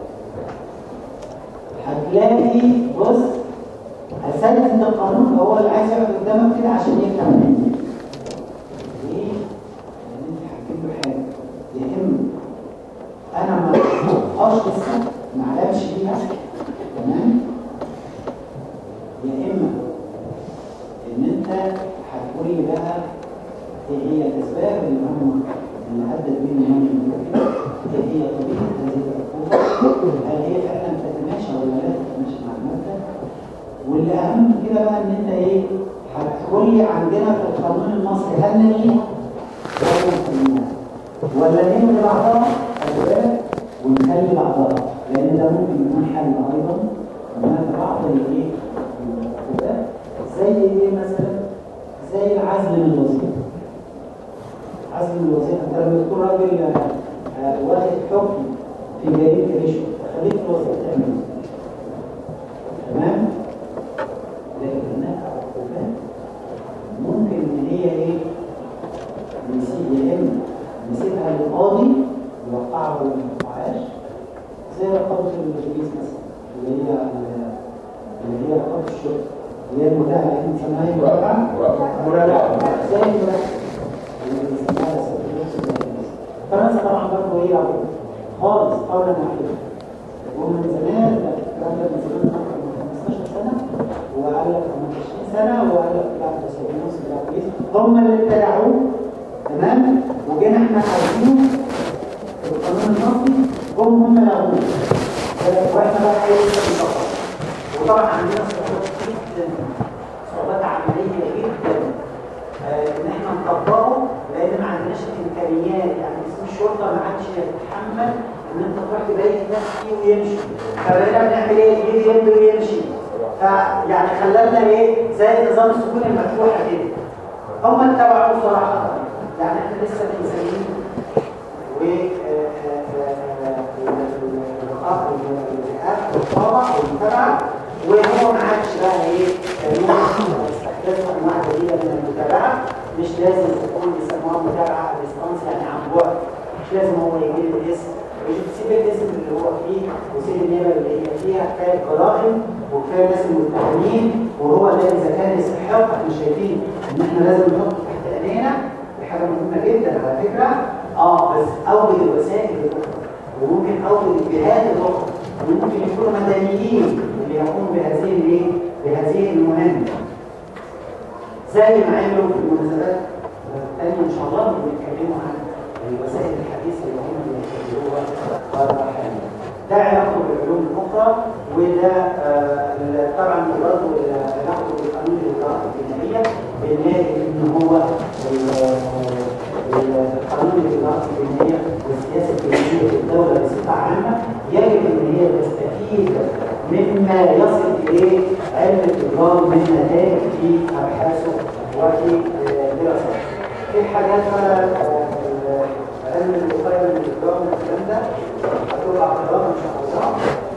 هتلاقي بص أساتذة القانون هو اللي عايز يقعد قدامك كده عشان يفهم منك ليه؟ لأن أنت حكيت له حاجة يا إما انا ما احطهاش لسه ما اعلمش بيها تمام يا اما ان انت هتقول لي بقى ايه هي الاسباب اللي هم اللي ادت بين اليوم ايه هي طبيعه هذه العقوبه هل هي فعلا تتماشى ولا لا تتماشى مع الماده واللي اهم من كده بقى ان انت ايه هتقول لي عندنا في القانون المصري هل نلغيها ولا نخليها ولا نلغي بعضها خلي بالك ونخلي بعضها لان ده ممكن يكون حل ايضا هناك بعض الايه العقوبات زي ايه مثلا زي العزل من الوظيفه عزل من الوظيفه انت لما تكون راجل آه، آه، واخد حكم في جريمه رشوه خليك في الوظيفه تعمل إيه؟ تمام لكن هناك عقوبات ممكن ان هي ايه نسيب يا اما نسيبها للقاضي يوقعها ولا ما يوقعهاش زي رقابه البوليس مثلا اللي هي اللي هي رقابه الشرطه اللي هي المتابعه احنا بنسميها ايه مراقبه مراقبه زي المراقبه اللي بنسميها فرنسا طبعا برضه ايه العقوبه خالص قولا واحدا ومن من زمان ده الكلام ده من زمان أكتر من 15 سنة وقال لك 18 سنة وقال لك لا ده سيدنا نص ده كويس هم اللي ابتدعوه تمام وجينا احنا عايزينه في القانون النصي هم هم اللي عملوه واحنا بقى ايه بنطبق وطبعا عندنا صعوبات جدا صعوبات عمليه جدا آه، ان احنا نطبقه لان ما عندناش الامكانيات يعني اسم الشرطه ما عادش يتحمل ان انت تروح تبيت ناس فيه ويمشي فبقينا بنعمل ايه يجي يمضي ويمشي فيعني خلالنا ايه زي نظام السجون المفتوحه كده هم اتبعوه صراحه يعني احنا لسه بنسميه و الرقابه والمتابعه وهو ما عادش بقى ايه استخدام انواع جديده من المتابعه مش لازم تكون بيسموها متابعه ريسبونس يعني عن بعد مش لازم هو يجي لي الاسم وتسيب الاسم اللي هو فيه وسيب النيابه اللي هي فيها كفايه جرائم وكفايه ناس المتهمين وهو ده اذا كان يستحق احنا شايفين ان احنا لازم نحط تحت عينينا دي حاجه مهمه جدا على فكره اه بس اول الوسائل الاخرى وممكن اول الجهات الاخرى وممكن يكونوا مدنيين اللي يقوموا بهذه الايه بهذه المهمه زي ما عملوا في المناسبات الثانيه ان شاء الله بنتكلموا عن الوسائل الحديثه اللي هم بيعتبروها قرار حاليا ده علاقته بالعلوم الاخرى وده آه طبعا برضه علاقته بالقانون الاجراءات الجنائيه بنلاقي ان هو القانون الاجراءات الجنائيه والسياسه الجنائيه في الدوله بصفه عامه يجب ان هي تستفيد مما يصل اليه علم الاجرام من نتائج في ابحاثه وفي دراساته. في حاجات بقى علم الوقايه من الاجرام والكلام ده هتبقى اعتراض ان شاء الله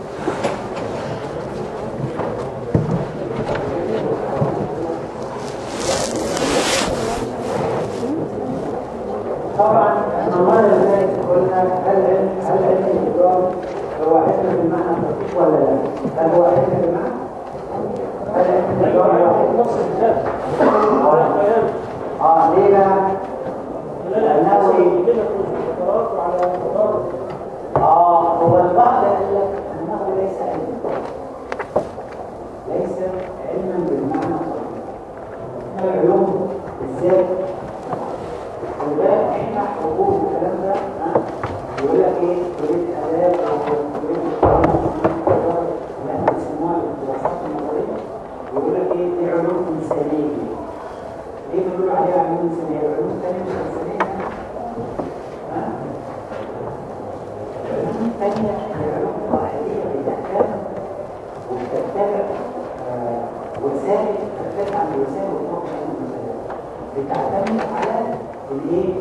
طبعا احنا المره اللي فاتت قلنا هل علم هل علم الاجرام هو علم بالمعنى الدقيق ولا لا؟ هل هو علم بالمعنى؟ هل علم الاجرام هو علم نص الكتاب على بيان اه ليه بقى؟ لانه ايه؟ كده في الفترات وعلى مدار اه هو البعض قال لك انه ليس علما ليس علما بالمعنى الصحيح العلوم بالذات وبقى احنا حقوق الكلام ده ها يقول لك ايه كليه اداب او كليه اللي احنا بنسموها الدراسات النظريه ويقول لك ايه دي علوم انسانيه ليه بنقول عليها علوم انسانيه؟ العلوم الثانيه مش انسانيه ها؟ العلوم الثانيه هي علوم قاعديه بتحتاج وبتتبع آه، وسائل تختلف عن الوسائل وتوقع علم المسائل بتعتمد على الايه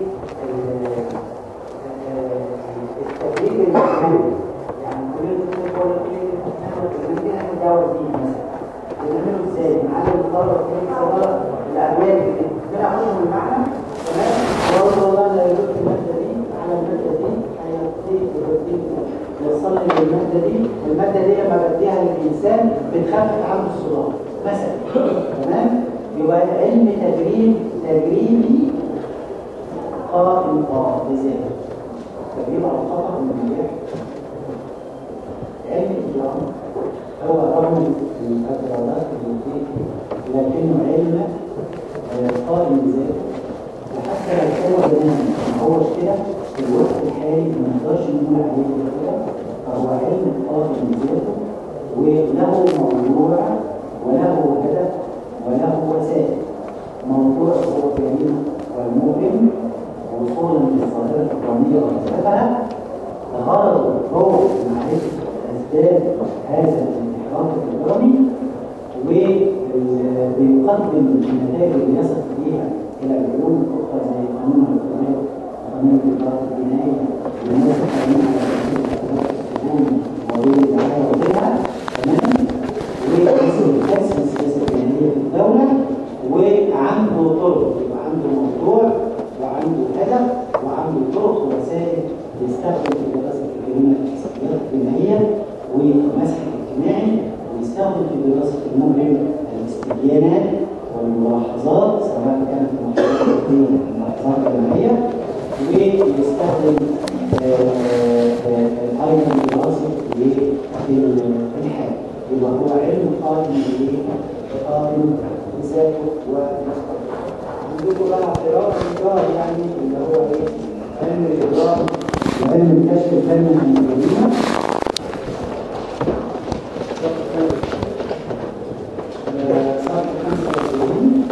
التدريب المعلومي يعني كليه الطب ولا كليه الطب كليه الدواء دي مثلا بنعمله ازاي؟ نعلم الطلبه في الصيدله الادويه دي بناخدهم المعنى تمام والله والله انا جبت الماده دي على الماده دي هيعطيك ويوديك يوصل لي الماده دي الماده دي لما بديها للانسان بتخفف عنه الصداع مثلا تمام يبقى علم تدريب تجريبي قائم بذاته تجريب على الخطا والنجاح علم الإجرام هو رغم الأدوارات اللي فيه لكنه علم آه، قائم بذاته وحتى لو كان زمان ما هوش كده في الوقت الحالي ما نقدرش نقول عليه كده فهو علم قائم بذاته وله موضوع وله هدف وله وسائل موضوع هو الجريمة والمؤلم وصولا للظاهرة الإجرامية ومثلها غرض هو معرفة أسباب هذا الانحراف الإجرامي وبيقدم النتائج اللي يصل بيها إلى العلوم الأخرى زي قانون الإجرامات وقانون الإجراءات الجنائية والناس القانون على السجون وغير الدعاية وغيرها تمام ويصل كسر السياسة الجنائية في الدولة وعنده طرق يبقى عنده موضوع وعنده هدف وعنده طرق ووسائل يستخدم في دراسة الجريمة الحسابيات الجنائية والمسح الاجتماعي ويستخدم في دراسة المجرم الاستبيانات والملاحظات سواء كانت ملاحظات فردية أو ملاحظات جماعية ويستخدم آه، آه، يبقى هو علم قائم بايه؟ قائم بذاته ومستقبله عندكم بقى اعتراف الإدارة يعني اللي هو ايه؟ علم الإدارة وعلم الكشف الفني عن الجريمة آه، صفحة 45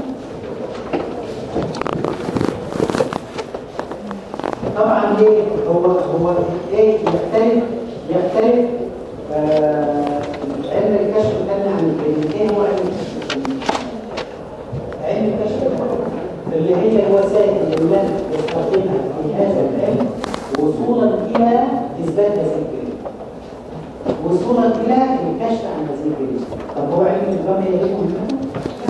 طبعا ليه هو هو ايه يختلف يختلف آه علم الكشف الفني عن الجريمة ايه هو علم الكشف الفني؟ علم الكشف الفني اللي هي الوسائل التي يستخدمها في هذا العلم وصولا الى اثبات هذه الجريمه وصولا الى الكشف عن هذه الجريمه طب هو علم الإجرام هي ايه مهمته؟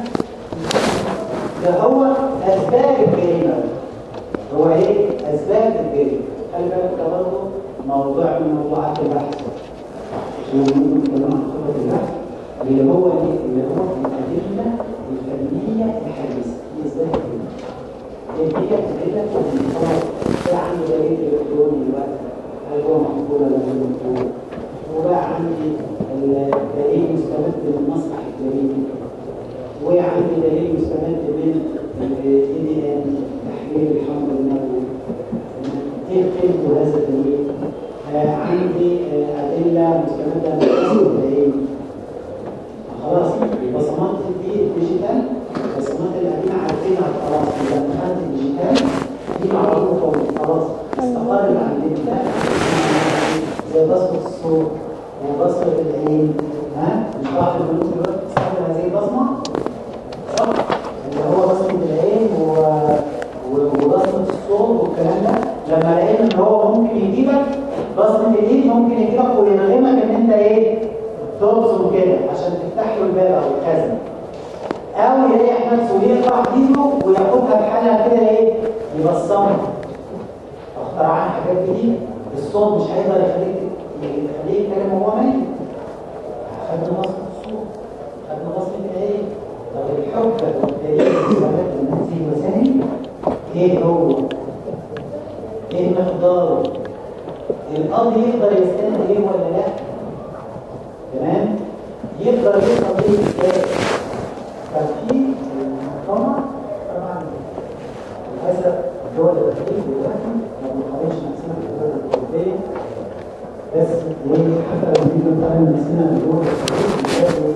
ده هو اسباب الجريمه هو ايه اسباب الجريمه خلي بالك ده برضه موضوع من موضوعات البحث ومن كمان خطط البحث اللي هو ايه اللي هو الادله الفنيه الحديثه في اسباب الجريمه كيفيه ادله الانصاف ده عندي دليل الكتروني دلوقتي هل هو مقبول ولا غير مقبول وبقى عندي الدليل مستمد من مصلح الجريمه وعندي دليل مستمد من الاي دي ان تحليل الحمض النووي ايه قيمته هذا الدليل آه عندي آه ادله مستمده من اصل الدليل خلاص البصمات دي الديجيتال البصمات القديمه عارفينها خلاص لما دخلت الديجيتال دي معروفه خلاص استقرت عندنا ده زي بصمه الصوت وبصمه العين ها مش بعض البنوك دلوقتي بتستخدم هذه البصمه صح اللي هو بصمه العين و... و- وبصمه الصوت والكلام ده لما لقينا ان هو ممكن يجيبك بصمه الايد ممكن يجيبك ويرغمك ان انت ايه تبصم كده عشان تفتح له الباب او الخزنه او يريح نفسه ويقطع ايده وياخدها بحالها كده ايه يبصمها اخترعنا حاجات جديده الصوت مش هيقدر يخليك يخليك يتكلم وهو ميت خدنا بصمه الصوت خدنا بصمه ايه طب الحجه والدليل والثبات من هذه الوسائل ايه هو ايه مقداره القاضي يقدر يستند ايه ولا لا تمام يقدر يوصل ليه ازاي ففي المحكمه طبعا للاسف الدول الخليج دلوقتي ما بنقارنش نفسنا بالدول الاوروبيه بس هي حتى لو نيجي نقارن نفسنا بالدول الخليج نلاقي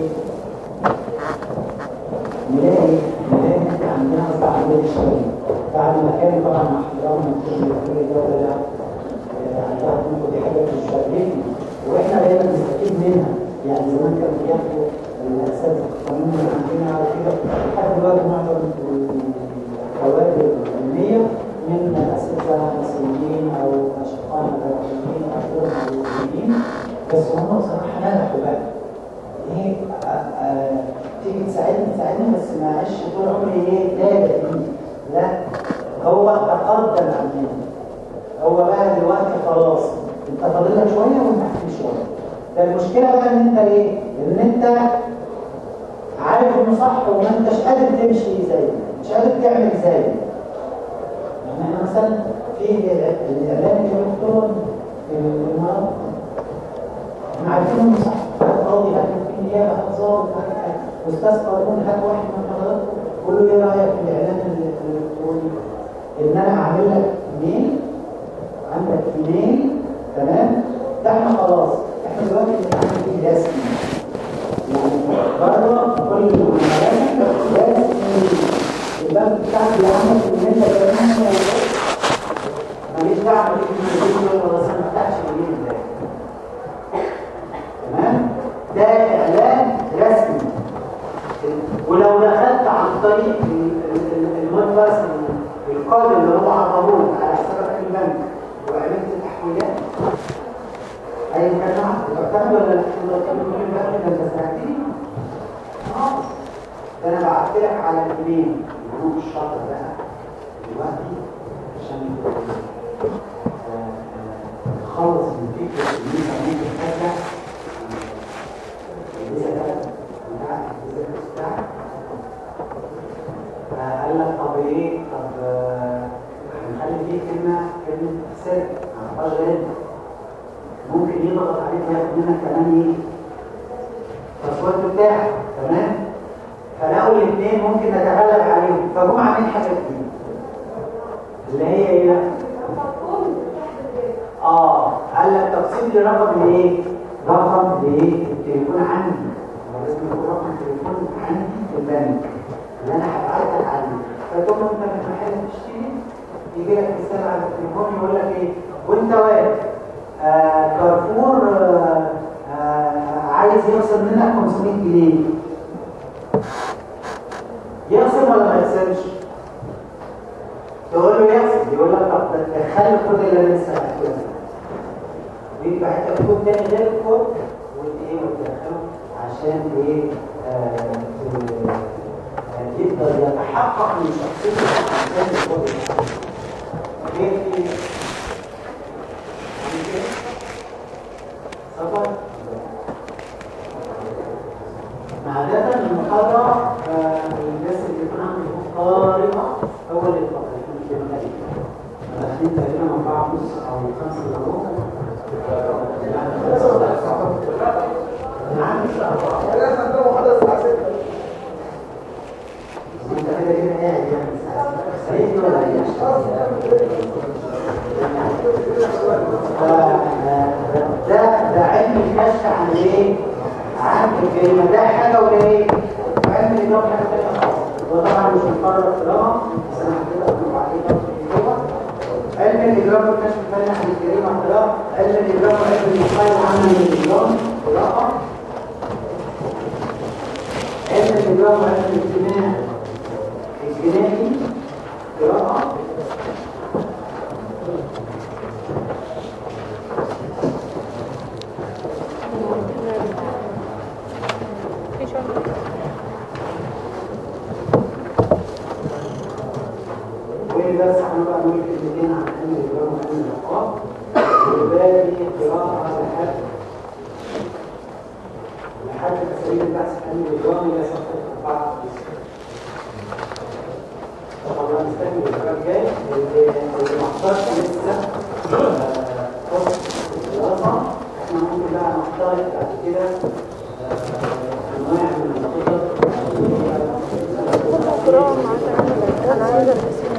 نلاقي نلاقي ان احنا عندنا اصبح عندنا شويه بعد ما كان طبعا مع احترامنا لكل دوله ده عندها حقوق دي حاجه بتشرفنا واحنا دايما بنستفيد منها يعني زمان كانوا بياخدوا الاساتذه القانون اللي عندنا على كده لحد دلوقتي معظم الكوادر العلميه من اساتذه مصريين او اشقائنا العراقيين او غير مصريين بس هم بصراحه نجحوا بقى ايه آه، آه، تيجي تساعدني تساعدني بس معلش طول عمري ايه تابع ليه لا هو تقدم عننا هو بقى دلوقتي خلاص انت فاضل لك شويه وانت هتمشي شويه ده المشكله بقى ان انت ايه ان انت عارف انه صح وما انتش قادر تمشي زيه مش قادر تعمل زيه يعني احنا مثلا في الاعلام الالكتروني في الامارات احنا عارفين انه صح هات قاضي هات في نيابه هات ظابط هات استاذ قانون هات واحد من حضراتكم قول له ايه رايك في الاعلان الالكتروني ان انا اعمل لك ميل عندك ايميل تمام ده احنا خلاص احنا دلوقتي بنتعامل فيه رسمي يعني بره كل المعاملات لازم البنك بتاعك بيعمل ان انت كمان ماليش دعوه بالفيديو ولا ما فتحش الايميل ده تمام ده اعلان رسمي ولو دخلت عن طريق المدرس القادم اللي هو عربون على حسابك في البنك وعملت التحويلات اي كان معك تعتمد ولا لا لو كان ممكن بقى انت سمعتني خلاص ده انا بعت لك على الاثنين جروب الشاطر بقى دلوقتي عشان خلص من فكره ان انت ممكن ترجع قال لك طب ايه طب هنخلي فيه كلمه كلمه حساب ما غير ممكن يضغط عليك وياخد منك كمان ايه الباسورد بتاعك تمام فلقوا الاثنين ممكن نتغلب عليهم فجم عاملين حاجه جديده اللي هي ايه بقى؟ اه قال لك تقسيم لرقم الايه؟ رقم الايه؟ التليفون عندي هو لازم يكون رقم التليفون عندي في البنك اللي انا هبعتك عليه فتقوم انت في المحل تشتري يجي لك رساله على التليفون يقول لك ايه؟ وانت واقف آه كارفور آه آه عايز يخصم منك 500 جنيه يخصم ولا ما يخصمش؟ تقول له يخصم يقول لك طب دخل الكود اللي انا لسه هكتبه ويبقى حتى كود تاني غير الكود وايه وتدخله عشان ايه آه ت- آه، يقدر يتحقق من شخصيته عشان الكود ده. غير ايه؟ عامل كده؟ صبر عادة المحاضرة آه، الناس اللي يكون عندهم طارئة أول الفترة يكون في المغرب داخلين تقريبا أربعة ونص أو خمسة إلا ربع يعني خمسة نعم الناس عندهم محاضرة الساعة 6 أنت كده كده قاعد يعني سعيد ولا إيه؟ ده ده علم الكشف عن ايه؟ عن الكلمة ده حاجة ولا ايه؟ علم الإدارة حاجة تانية خالص وطبعا مش مقرر قراءة بس أنا هكتبها أقول عليه برضه في اللغة علم الإدارة والكشف الفني عن الكلمة قراءة علم الإدارة وعلم المقال عن الإدارة قراءة علم الإدارة وعلم الاجتماع الجنائي قراءة في شغل وبس احنا بقى نقول كلمتين عن علم الإدارة وعلم العقاب وباقي قراءة لحد لحد تسليم البحث في علم الإدارة إلى صفحة 4 طبعا نستكمل الأسبوع الجاي اللي اللي ما حضرش لسه آه، كورس الدراسة احنا ممكن بقى نختار بعد كده آه، أنواع من الخطط قراءة مع تعامل أنا عايزة الاسم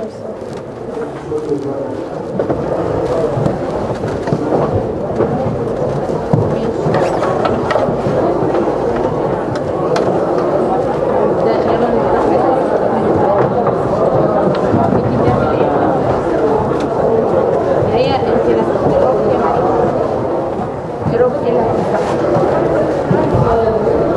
هي انت لازم تروحي الروبوت اللي هتفتح